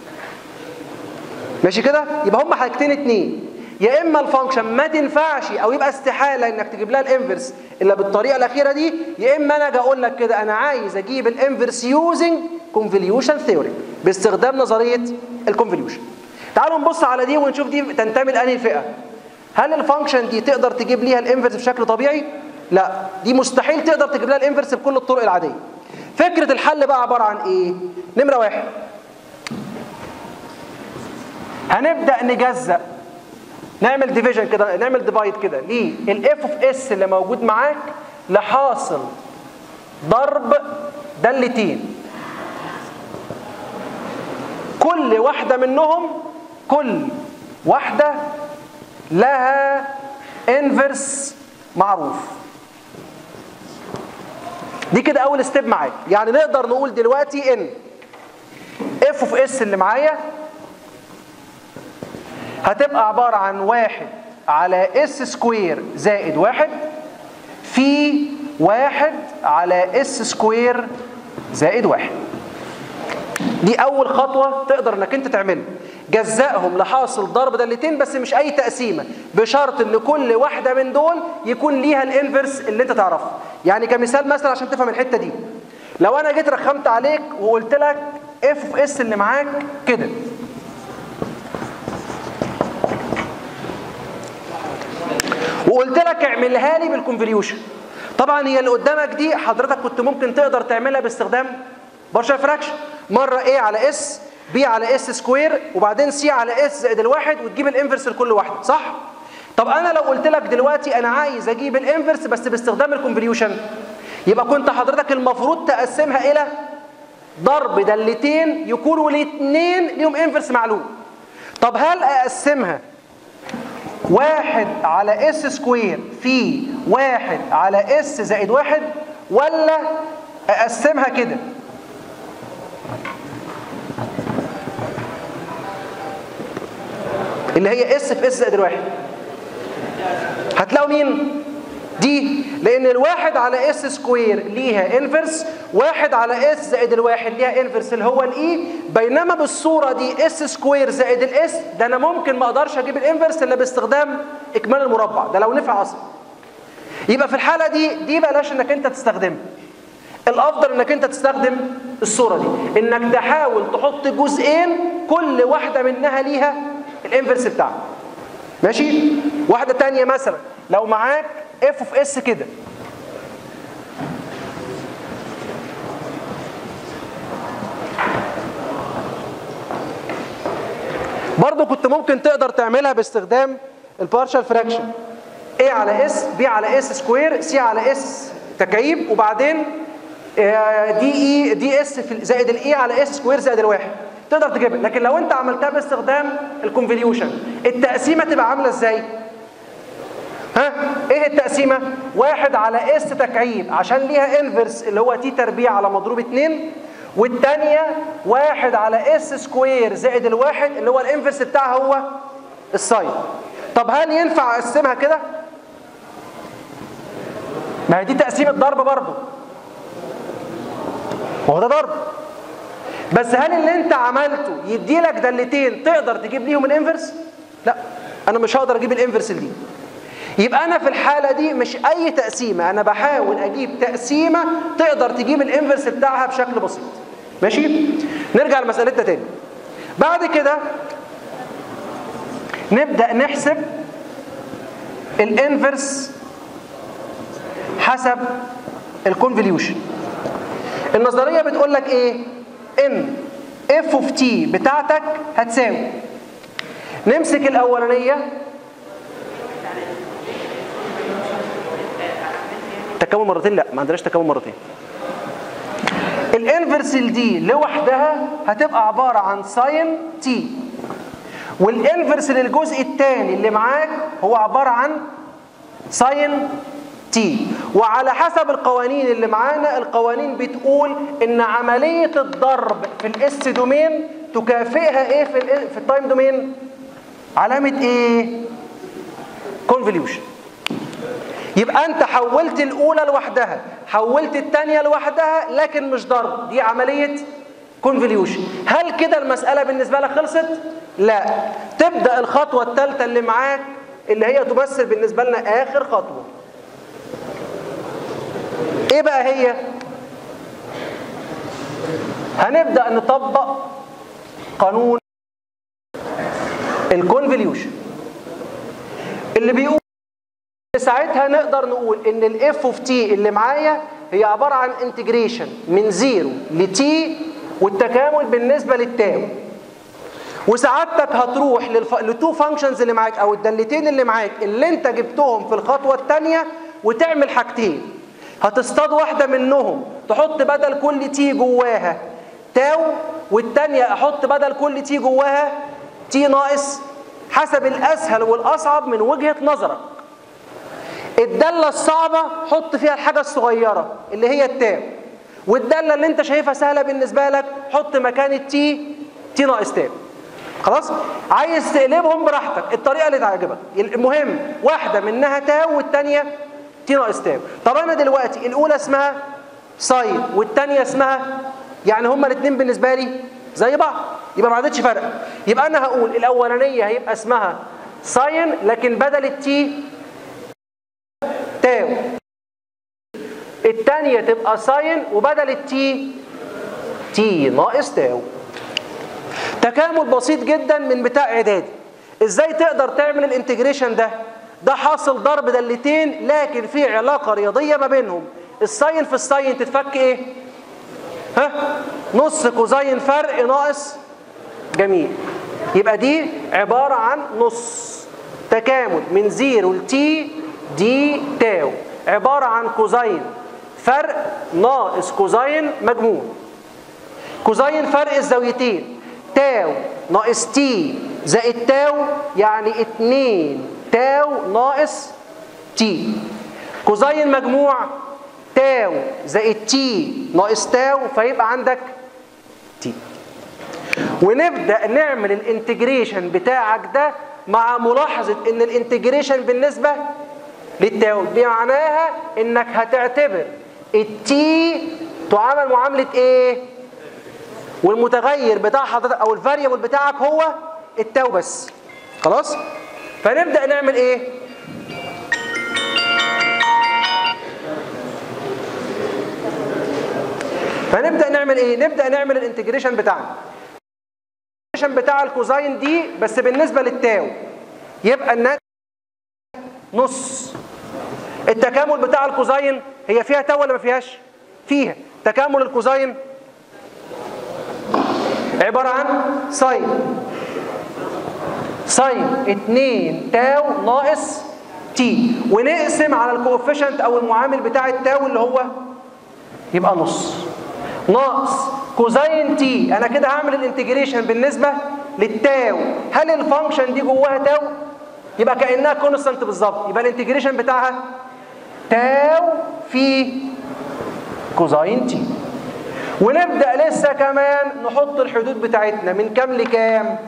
ماشي كده يبقى هم حاجتين اتنين يا اما الفانكشن ما تنفعش او يبقى استحاله انك تجيب لها الانفرس الا بالطريقه الاخيره دي يا اما انا اجي اقول لك كده انا عايز اجيب الانفرس يوزنج كونفوليوشن ثيوري باستخدام نظريه الكونفوليوشن تعالوا نبص على دي ونشوف دي تنتمي لانهي فئه هل الفانكشن دي تقدر تجيب ليها الانفرس بشكل طبيعي لا دي مستحيل تقدر تجيب لها الانفرس بكل الطرق العاديه فكره الحل بقى عباره عن ايه نمره واحد هنبدا نجزأ نعمل ديفيجن كده نعمل ديفايد كده ليه الاف اوف اس اللي موجود معاك لحاصل ضرب دالتين كل واحده منهم كل واحده لها انفرس معروف دي كده اول ستيب معاك يعني نقدر نقول دلوقتي ان اف اوف اس اللي معايا هتبقى عبارة عن واحد على اس سكوير زائد واحد في واحد على اس سكوير زائد واحد دي أول خطوة تقدر إنك أنت تعملها جزأهم لحاصل ضرب دالتين بس مش أي تقسيمة بشرط إن كل واحدة من دول يكون ليها الانفرس اللي أنت تعرفه يعني كمثال مثلا عشان تفهم الحتة دي لو أنا جيت رخمت عليك وقلت لك اف اوف اس اللي معاك كده وقلت لك اعملها لي بالكونفوليوشن طبعا هي اللي قدامك دي حضرتك كنت ممكن تقدر تعملها باستخدام بارشل فراكشن مره A على S B على S سكوير وبعدين C على S زائد الواحد وتجيب الانفرس لكل واحده صح طب انا لو قلت لك دلوقتي انا عايز اجيب الانفرس بس باستخدام الكونفوليوشن يبقى كنت حضرتك المفروض تقسمها الى ضرب دالتين يكونوا الاثنين ليهم انفرس معلوم طب هل اقسمها واحد على اس سكوير في واحد على اس زائد واحد ولا اقسمها كده اللي هي اس في اس زائد الواحد هتلاقوا مين دي لان الواحد على اس سكوير ليها انفرس واحد على اس زائد الواحد ليها انفرس اللي هو الاي بينما بالصوره دي اس سكوير زائد الاس ده انا ممكن ما اقدرش اجيب الانفرس الا باستخدام اكمال المربع ده لو نفع اصلا يبقى في الحاله دي دي بلاش انك انت تستخدمها الافضل انك انت تستخدم الصوره دي انك تحاول تحط جزئين كل واحده منها ليها الانفرس بتاعها ماشي واحده تانية مثلا لو معاك اف اوف اس كده برضو كنت ممكن تقدر تعملها باستخدام البارشال فراكشن A على S B على S سكوير C على S تكعيب وبعدين دي اي دي اس زائد الاي على اس سكوير زائد الواحد تقدر تجيبها لكن لو انت عملتها باستخدام الكونفوليوشن التقسيمه تبقى عامله ازاي ها ايه التقسيمه واحد على اس تكعيب عشان ليها انفرس اللي هو تي تربيع على مضروب 2 والثانيه واحد على اس سكوير زائد الواحد اللي هو الانفرس بتاعها هو الساين طب هل ينفع اقسمها كده ما هي دي تقسيمه ضرب برضه هو ده ضرب بس هل اللي انت عملته يدي لك دلتين تقدر تجيب ليهم الانفرس لا انا مش هقدر اجيب الانفرس دي يبقى انا في الحاله دي مش اي تقسيمه انا بحاول اجيب تقسيمه تقدر تجيب الانفرس بتاعها بشكل بسيط ماشي نرجع لمسالتنا تاني بعد كده نبدا نحسب الانفرس حسب الكونفوليوشن النظريه بتقول لك ايه ان اف اوف تي بتاعتك هتساوي نمسك الاولانيه تكامل مرتين لا ما عندناش تكامل مرتين الانفرس دي لوحدها هتبقى عباره عن ساين تي والانفرس للجزء الثاني اللي معاك هو عباره عن ساين تي وعلى حسب القوانين اللي معانا القوانين بتقول ان عملية الضرب في الاس دومين تكافئها ايه في, ال في التايم دومين علامة ايه كونفوليوشن يبقى انت حولت الاولى لوحدها حولت الثانيه لوحدها لكن مش ضرب دي عمليه كونفوليوشن هل كده المساله بالنسبه لك خلصت لا تبدا الخطوه الثالثه اللي معاك اللي هي تمثل بالنسبه لنا اخر خطوه ايه بقى هي هنبدا نطبق قانون الكونفوليوشن اللي بيقول ساعتها نقدر نقول ان الاف اوف تي اللي معايا هي عباره عن انتجريشن من زيرو لتي والتكامل بالنسبه للتاو وسعادتك هتروح للف... لتو فانكشنز اللي معاك او الدالتين اللي معاك اللي انت جبتهم في الخطوه الثانيه وتعمل حاجتين هتصطاد واحده منهم تحط بدل كل تي جواها تاو والثانيه احط بدل كل تي جواها تي ناقص حسب الاسهل والاصعب من وجهه نظرك الدالة الصعبة حط فيها الحاجة الصغيرة اللي هي التاو والدالة اللي انت شايفها سهلة بالنسبة لك حط مكان التي تي ناقص تاو خلاص عايز تقلبهم براحتك الطريقة اللي تعجبك المهم واحدة منها تاو والتانية تي ناقص تاو طب انا دلوقتي الاولى اسمها ساين والتانية اسمها يعني هما الاثنين بالنسبة لي زي بعض يبقى ما عادتش فرق يبقى انا هقول الاولانية هيبقى اسمها ساين لكن بدل التي تاو الثانية تبقى ساين وبدل التي تي ناقص تاو تكامل بسيط جدا من بتاع اعدادي ازاي تقدر تعمل الانتجريشن ده ده حاصل ضرب دالتين لكن في علاقة رياضية ما بينهم الساين في الساين تتفك ايه ها نص كوزين فرق ناقص جميل يبقى دي عبارة عن نص تكامل من زيرو لتي دي تاو عبارة عن كوزين فرق ناقص كوزين مجموع كوزين فرق الزاويتين تاو ناقص تي زائد تاو يعني اتنين تاو ناقص تي كوزين مجموع تاو زائد تي ناقص تاو فيبقى عندك تي ونبدأ نعمل الانتجريشن بتاعك ده مع ملاحظة ان الانتجريشن بالنسبة للتاو بمعناها انك هتعتبر التي تعامل معاملة ايه والمتغير بتاع حضرتك او الفاريبل بتاعك هو التاو بس خلاص فنبدأ نعمل ايه فنبدأ نعمل ايه نبدأ نعمل الانتجريشن بتاعنا الانتجريشن بتاع الكوزاين دي بس بالنسبة للتاو يبقى الناتج نص التكامل بتاع الكوزاين هي فيها تاو ولا ما فيهاش فيها تكامل الكوزاين عبارة عن ساين ساين 2 تاو ناقص تي ونقسم على الكوفيشنت او المعامل بتاع التاو اللي هو يبقى نص ناقص كوزين تي انا كده هعمل الانتجريشن بالنسبة للتاو هل الفانكشن دي جواها تاو يبقى كأنها كونستانت بالظبط يبقى الانتجريشن بتاعها تاو في كوزين تي ونبدأ لسه كمان نحط الحدود بتاعتنا من كام لكام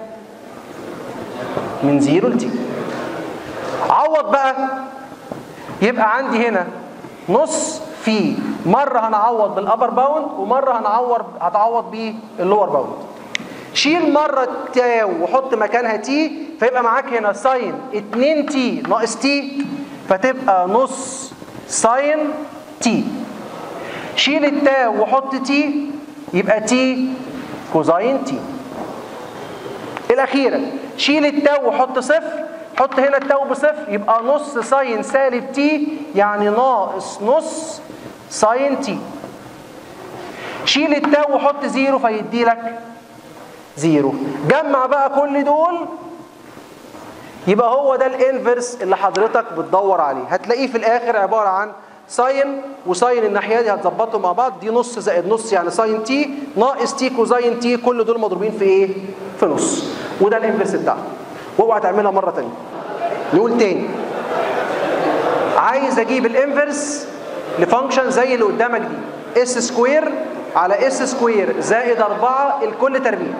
من زيرو لتي عوض بقى يبقى عندي هنا نص في مرة هنعوض بالأبر باوند ومرة هنعوض هتعوض باللور باوند شيل مرة تاو وحط مكانها تي فيبقى معاك هنا ساين 2 تي ناقص تي فتبقى نص ساين تي شيل التاو وحط تي يبقى تي كوزاين تي الأخيرة شيل التاو وحط صفر حط هنا التاو بصفر يبقى نص ساين سالب تي يعني ناقص نص ساين تي شيل التاو وحط زيرو فيدي لك زيرو جمع بقى كل دول يبقى هو ده الانفرس اللي حضرتك بتدور عليه هتلاقيه في الاخر عبارة عن ساين وساين الناحيه دي هتظبطهم مع بعض دي نص زائد نص يعني ساين تي ناقص تي كوزاين تي كل دول مضروبين في ايه في نص وده الانفرس بتاعه واوعى تعملها مره ثانيه نقول تاني عايز اجيب الانفرس لفانكشن زي اللي قدامك دي اس سكوير على اس سكوير زائد 4 الكل تربيع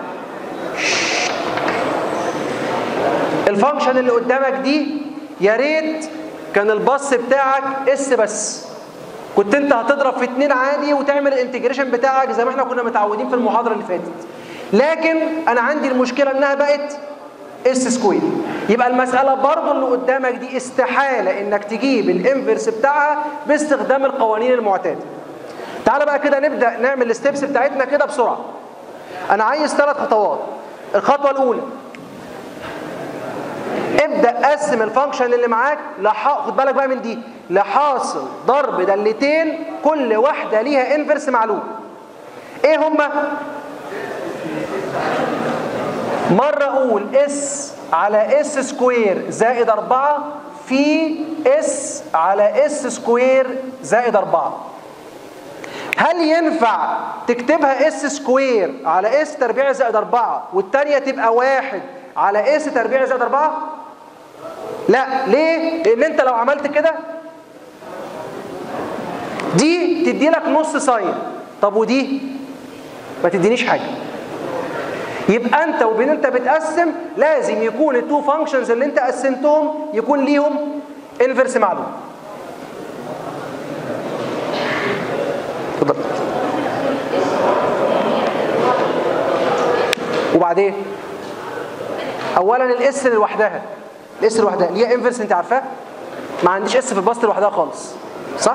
الفانكشن اللي قدامك دي يا ريت كان الباص بتاعك اس بس كنت انت هتضرب في اتنين عادي وتعمل الانتجريشن بتاعك زي ما احنا كنا متعودين في المحاضره اللي فاتت لكن انا عندي المشكله انها بقت اس سكوير يبقى المساله برضو اللي قدامك دي استحاله انك تجيب الانفرس بتاعها باستخدام القوانين المعتاده تعال بقى كده نبدا نعمل الستبس بتاعتنا كده بسرعه انا عايز ثلاث خطوات الخطوه الاولى ابدا قسم الفانكشن اللي معاك لح... خد بالك بقى من دي لحاصل ضرب دالتين كل واحده ليها انفرس معلوم ايه هما مره اقول اس على اس سكوير زائد 4 في اس على اس سكوير زائد 4 هل ينفع تكتبها اس سكوير على اس تربيع زائد 4 والتانية تبقى واحد على اس تربيع زائد 4 لا ليه لان انت لو عملت كده دي تدي لك نص ساين طب ودي ما تدينيش حاجه يبقى انت وبين انت بتقسم لازم يكون التو فانكشنز اللي انت قسمتهم يكون ليهم انفرس معلوم اتفضل وبعدين اولا الاس لوحدها الاس لوحدها ليها انفرس انت عارفاه ما عنديش اس في البسط لوحدها خالص صح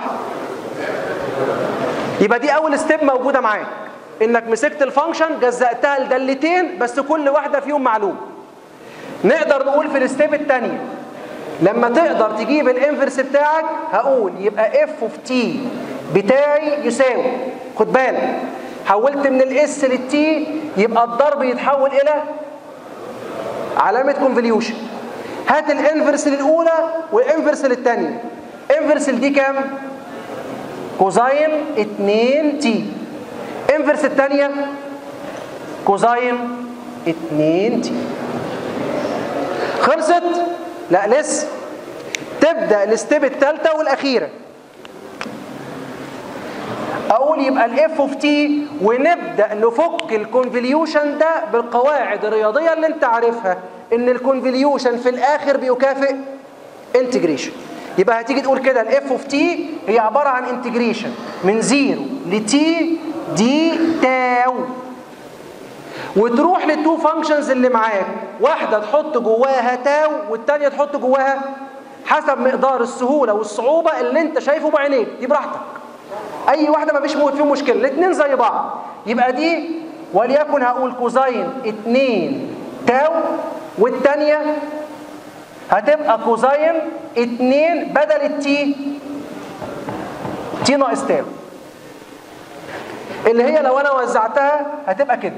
يبقى دي اول ستيب موجوده معاك انك مسكت الفانكشن جزأتها لدالتين بس كل واحده فيهم معلوم نقدر نقول في الستيب الثانيه لما تقدر تجيب الانفرس بتاعك هقول يبقى اف اوف تي بتاعي يساوي خد بالك حولت من الاس للتي يبقى الضرب يتحول الى علامه كونفوليوشن هات الانفرس للاولى والانفرس للثانيه انفرس دي كام كوزاين 2 تي انفرس الثانيه كوزاين 2 تي خلصت لا لسه تبدا الستيب الثالثه والاخيره اقول يبقى الاف اوف تي ونبدا نفك الكونفوليوشن ده بالقواعد الرياضيه اللي انت عارفها ان الكونفوليوشن في الاخر بيكافئ انتجريشن يبقى هتيجي تقول كده الاف اوف تي هي عباره عن انتجريشن من زيرو لتي دي تاو وتروح للتو فانكشنز اللي معاك واحده تحط جواها تاو والثانيه تحط جواها حسب مقدار السهوله والصعوبه اللي انت شايفه بعينيك دي براحتك اي واحده مفيش فيهم مشكله الاثنين زي بعض يبقى دي وليكن هقول كوزاين 2 تاو والثانيه هتبقى كوزاين 2 بدل التي تي ناقص تاو اللي هي لو انا وزعتها هتبقى كده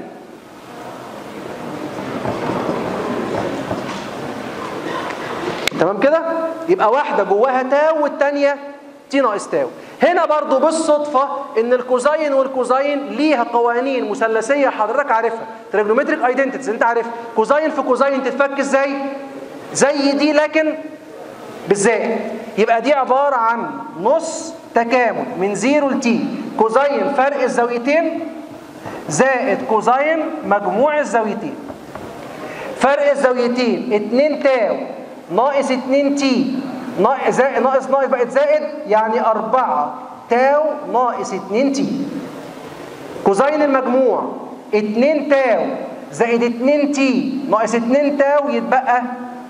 تمام كده يبقى واحده جواها تاو والثانيه تي ناقص تاو هنا برضو بالصدفة ان الكوزاين والكوزاين ليها قوانين مثلثية حضرتك عارفها تريجنومتريك ايدنتيتيز انت عارفها كوزاين في كوزاين تتفك ازاي زي دي لكن بالزائد يبقى دي عبارة عن نص تكامل من زيرو لتي كوزاين فرق الزاويتين زائد كوزاين مجموع الزاويتين فرق الزاويتين 2 تاو ناقص 2 تي ناقص زائد ناقص ناقص بقت زائد يعني 4 تاو ناقص 2 تي كوزين المجموع 2 تاو زائد 2 تي ناقص 2 تاو يتبقى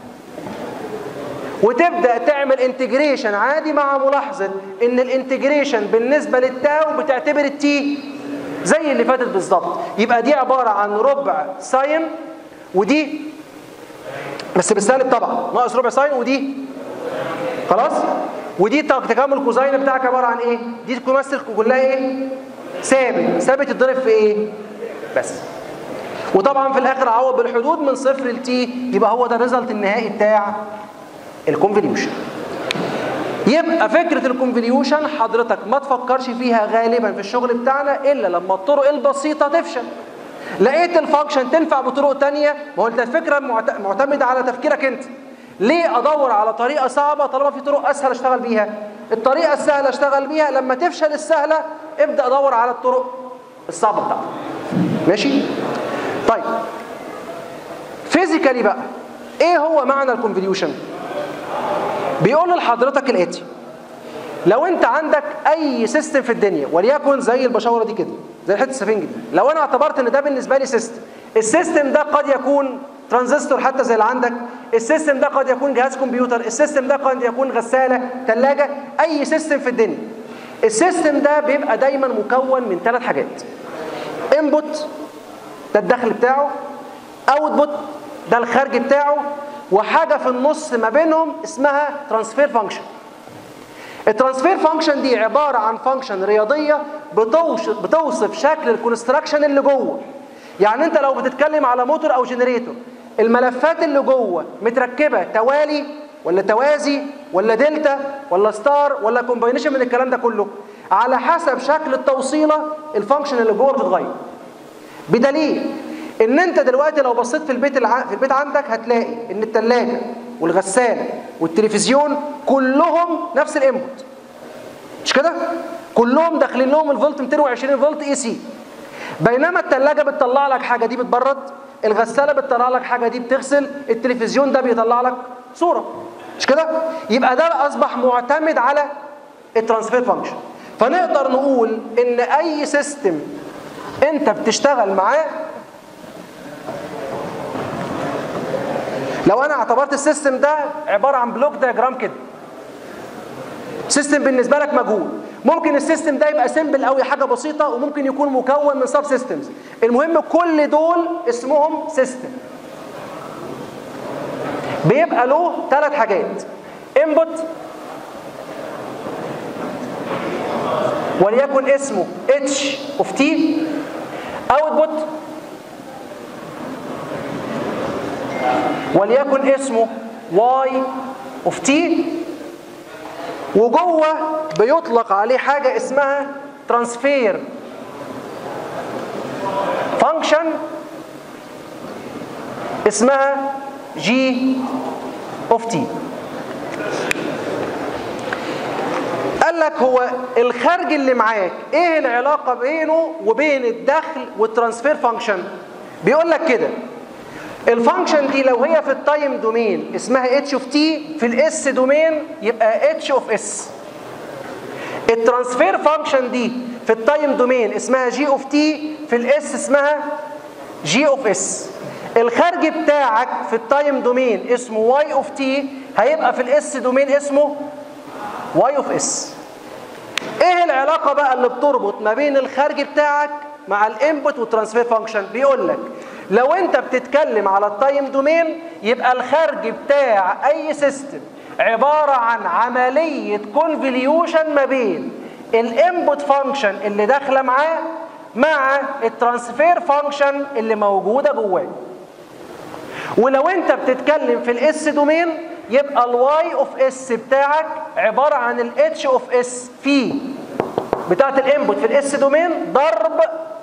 وتبدا تعمل انتجريشن عادي مع ملاحظه ان الانتجريشن بالنسبه للتاو بتعتبر التي زي اللي فاتت بالظبط يبقى دي عباره عن ربع ساين ودي بس بالسالب طبعا ناقص ربع ساين ودي خلاص ودي تكامل كوزين بتاعك عباره عن ايه دي تمثل كلها ايه ثابت ثابت يتضرب في ايه بس وطبعا في الاخر عوض بالحدود من صفر لتي يبقى هو ده الريزلت النهائي بتاع الكونفوليوشن يبقى فكره الكونفوليوشن حضرتك ما تفكرش فيها غالبا في الشغل بتاعنا الا لما الطرق البسيطه تفشل لقيت الفانكشن تنفع بطرق تانية ما هو انت الفكره معتمده على تفكيرك انت ليه ادور على طريقه صعبه طالما في طرق اسهل اشتغل بيها الطريقه السهله اشتغل بيها لما تفشل السهله ابدا ادور على الطرق الصعبه بتاعتك ماشي طيب فيزيكالي بقى ايه هو معنى الكونفوليوشن بيقول لحضرتك الاتي لو انت عندك اي سيستم في الدنيا وليكن زي البشاوره دي كده زي حته السفنج دي لو انا اعتبرت ان ده بالنسبه لي سيستم السيستم ده قد يكون ترانزستور حتى زي اللي عندك السيستم ده قد يكون جهاز كمبيوتر السيستم ده قد يكون غساله ثلاجه اي سيستم في الدنيا السيستم ده بيبقى دايما مكون من ثلاث حاجات انبوت ده الدخل بتاعه اوتبوت ده الخارج بتاعه وحاجه في النص ما بينهم اسمها ترانسفير فانكشن الترانسفير فانكشن دي عباره عن فانكشن رياضيه بتوصف, بتوصف شكل الكونستراكشن اللي جوه يعني انت لو بتتكلم على موتور او جنريتور الملفات اللي جوه متركبه توالي ولا توازي ولا دلتا ولا ستار ولا كومباينيشن من الكلام ده كله على حسب شكل التوصيله الفانكشن اللي جوه بتتغير بدليل ان انت دلوقتي لو بصيت في البيت الع... في البيت عندك هتلاقي ان الثلاجه والغساله والتلفزيون كلهم نفس الانبوت مش كده كلهم داخلين لهم الفولت 220 فولت اي سي بينما الثلاجه بتطلع لك حاجه دي بتبرد الغساله بتطلع لك حاجه دي بتغسل التلفزيون ده بيطلع لك صوره مش كده يبقى ده اصبح معتمد على الترانسفير فانكشن فنقدر نقول ان اي سيستم انت بتشتغل معاه لو انا اعتبرت السيستم ده عباره عن بلوك دياجرام كده سيستم بالنسبه لك مجهول ممكن السيستم ده يبقى سيمبل قوي حاجه بسيطه وممكن يكون مكون من سب سيستمز المهم كل دول اسمهم سيستم بيبقى له ثلاث حاجات انبوت وليكن اسمه اتش اوف تي اوتبوت وليكن اسمه واي اوف تي وجوه بيطلق عليه حاجة اسمها ترانسفير فانكشن اسمها جي اوف تي قال لك هو الخارج اللي معاك ايه العلاقة بينه وبين الدخل والترانسفير فانكشن بيقول لك كده الفانكشن دي لو هي في التايم دومين اسمها اتش اوف تي في الاس دومين يبقى اتش اوف اس الترانسفير فانكشن دي في التايم دومين اسمها جي اوف تي في الاس اسمها جي اوف اس الخارج بتاعك في التايم دومين اسمه واي اوف تي هيبقى في الاس دومين اسمه واي اوف اس ايه العلاقه بقى اللي بتربط ما بين الخارج بتاعك مع الانبوت والترانسفير فانكشن بيقول لك لو انت بتتكلم على التايم دومين يبقى الخارج بتاع اي سيستم عبارة عن عملية كونفوليوشن ما بين الانبوت فانكشن اللي داخله معاه مع الترانسفير فانكشن اللي موجودة جواه ولو انت بتتكلم في الاس دومين يبقى الواي اوف اس بتاعك عبارة عن الاتش اوف اس في بتاعت الانبوت في الاس دومين ضرب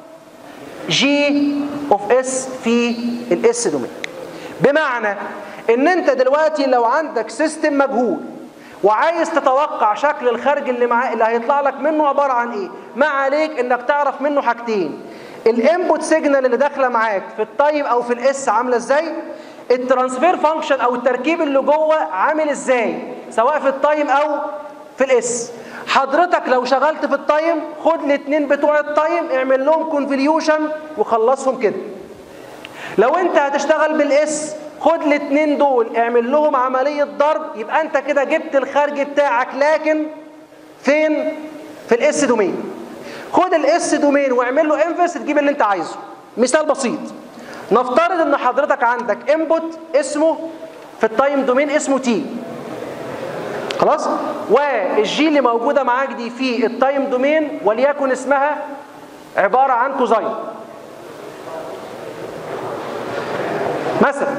جي اوف اس في الاس دومين بمعنى ان انت دلوقتي لو عندك سيستم مجهول وعايز تتوقع شكل الخارج اللي معاه اللي هيطلع لك منه عباره عن ايه ما عليك انك تعرف منه حاجتين الانبوت سيجنال اللي داخله معاك في التايم او في الاس عامله ازاي الترانسفير فانكشن او التركيب اللي جوه عامل ازاي سواء في التايم او في الاس حضرتك لو شغلت في التايم خد الاثنين بتوع التايم اعمل لهم كونفوليوشن وخلصهم كده لو انت هتشتغل بالاس خد الاثنين دول اعمل لهم عملية ضرب يبقى انت كده جبت الخارج بتاعك لكن فين في الاس دومين خد الاس دومين واعمل له انفرس تجيب اللي انت عايزه مثال بسيط نفترض ان حضرتك عندك انبوت اسمه في التايم دومين اسمه تي خلاص والجي اللي موجوده معاك دي في التايم دومين وليكن اسمها عباره عن كوزاين مثلا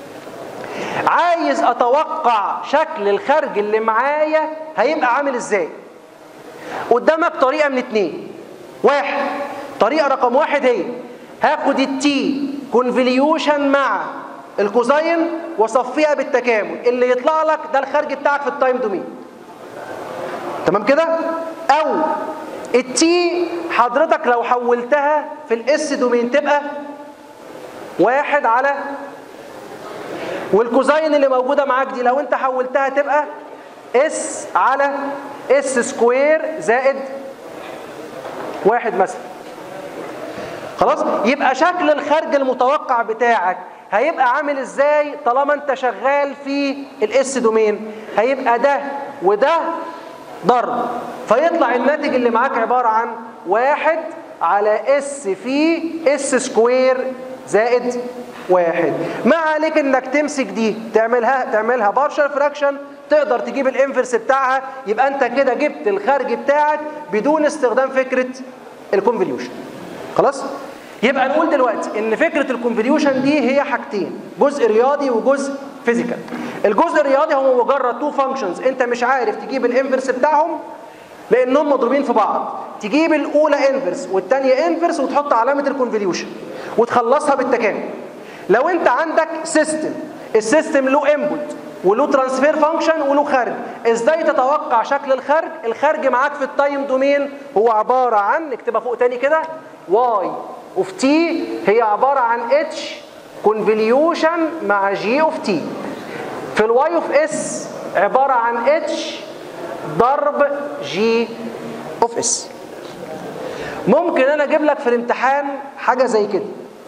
عايز اتوقع شكل الخارج اللي معايا هيبقى عامل ازاي قدامك طريقه من اتنين واحد طريقه رقم واحد هي هاخد التي كونفوليوشن مع الكوزاين وصفيها بالتكامل اللي يطلع لك ده الخارج بتاعك في التايم دومين تمام كده او التي حضرتك لو حولتها في الاس دومين تبقى واحد على والكوزاين اللي موجودة معاك دي لو انت حولتها تبقى اس على اس سكوير زائد واحد مثلا خلاص يبقى شكل الخارج المتوقع بتاعك هيبقى عامل ازاي طالما انت شغال في الاس دومين هيبقى ده وده ضرب فيطلع الناتج اللي معاك عبارة عن واحد على اس في اس سكوير زائد واحد ما عليك انك تمسك دي تعملها تعملها بارشل فراكشن تقدر تجيب الانفرس بتاعها يبقى انت كده جبت الخارج بتاعك بدون استخدام فكرة الكونفوليوشن خلاص يبقى نقول دلوقتي ان فكرة الكونفوليوشن دي هي حاجتين جزء رياضي وجزء فيزيكال الجزء الرياضي هو مجرد تو فانكشنز انت مش عارف تجيب الانفرس بتاعهم لانهم مضروبين في بعض تجيب الاولى انفرس والثانيه انفرس وتحط علامه الكونفوليوشن وتخلصها بالتكامل لو انت عندك سيستم السيستم له انبوت وله ترانسفير فانكشن وله خارج ازاي تتوقع شكل الخارج الخارج معاك في التايم دومين هو عباره عن نكتبها فوق تاني كده واي اوف تي هي عباره عن اتش كونفوليوشن مع جي اوف تي في الواي اوف اس عباره عن اتش ضرب جي اوف اس ممكن انا اجيب لك في الامتحان حاجه زي كده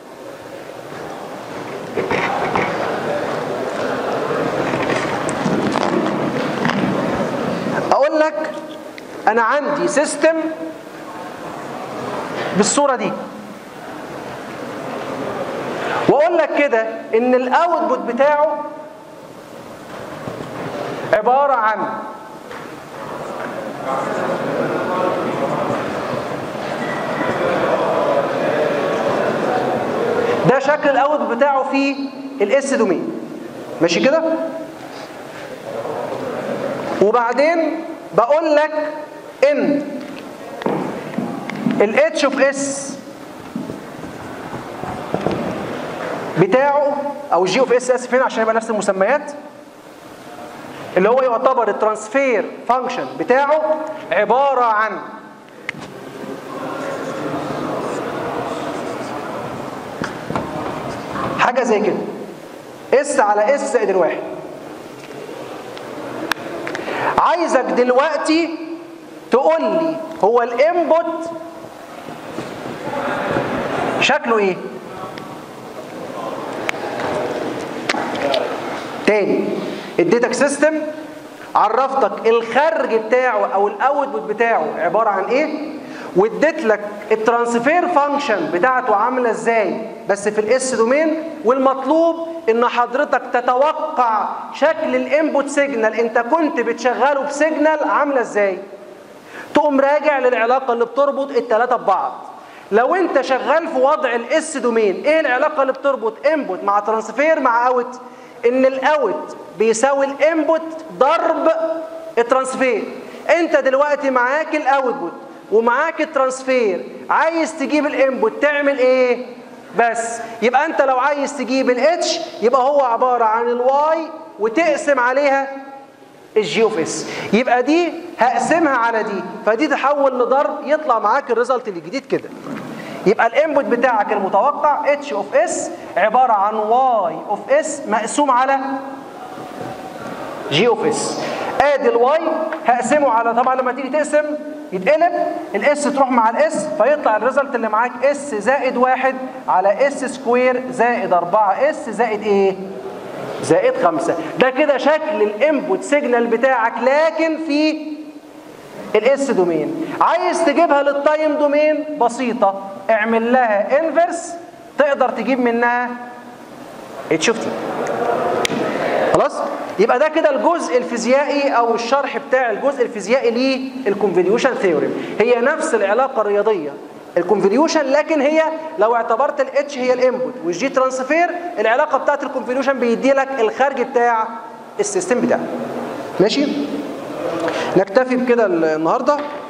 اقول لك انا عندي سيستم بالصوره دي واقول لك كده ان الاوتبوت بتاعه عباره عن ده شكل الاوت بتاعه في الاس دومين ماشي كده وبعدين بقول لك ان الاتش اوف اس بتاعه او الجي اوف اس اسف هنا عشان يبقى نفس المسميات اللي هو يعتبر الترانسفير فانكشن بتاعه عباره عن حاجه زي كده اس على اس زائد الواحد عايزك دلوقتي تقول لي هو الانبوت شكله ايه تاني اديتك سيستم عرفتك الخرج بتاعه او الاوتبوت بتاعه عباره عن ايه واديت لك الترانسفير فانكشن بتاعته عامله ازاي بس في الاس دومين والمطلوب ان حضرتك تتوقع شكل الانبوت سيجنال انت كنت بتشغله بسيجنال عامله ازاي تقوم راجع للعلاقه اللي بتربط الثلاثه ببعض لو انت شغال في وضع الاس دومين ايه العلاقه اللي بتربط انبوت مع ترانسفير مع اوت ان الاوت بيساوي الانبوت ضرب الترانسفير انت دلوقتي معاك الاوتبوت ومعاك الترانسفير عايز تجيب الانبوت تعمل ايه بس يبقى انت لو عايز تجيب الاتش يبقى هو عباره عن الواي وتقسم عليها الجي اوف اس يبقى دي هقسمها على دي فدي تحول لضرب يطلع معاك الريزلت الجديد كده يبقى الانبوت بتاعك المتوقع اتش اوف اس عباره عن واي اوف اس مقسوم على جي اوف اس ادي الواي هقسمه على طبعا لما تيجي تقسم يتقلب الاس تروح مع الاس فيطلع الريزلت اللي معاك اس زائد واحد على اس سكوير زائد 4 اس زائد ايه زائد خمسة ده كده شكل الانبوت سيجنال بتاعك لكن في الاس دومين عايز تجيبها للتايم دومين بسيطة اعمل لها انفرس تقدر تجيب منها اتش اوف تي خلاص يبقى ده كده الجزء الفيزيائي او الشرح بتاع الجزء الفيزيائي للكونفوليوشن ثيوريم هي نفس العلاقه الرياضيه الكونفوليوشن لكن هي لو اعتبرت الاتش هي الانبوت والجي ترانسفير العلاقه بتاعت الكونفوليوشن بيدي لك الخارج بتاع السيستم بتاعك ماشي نكتفي بكده النهارده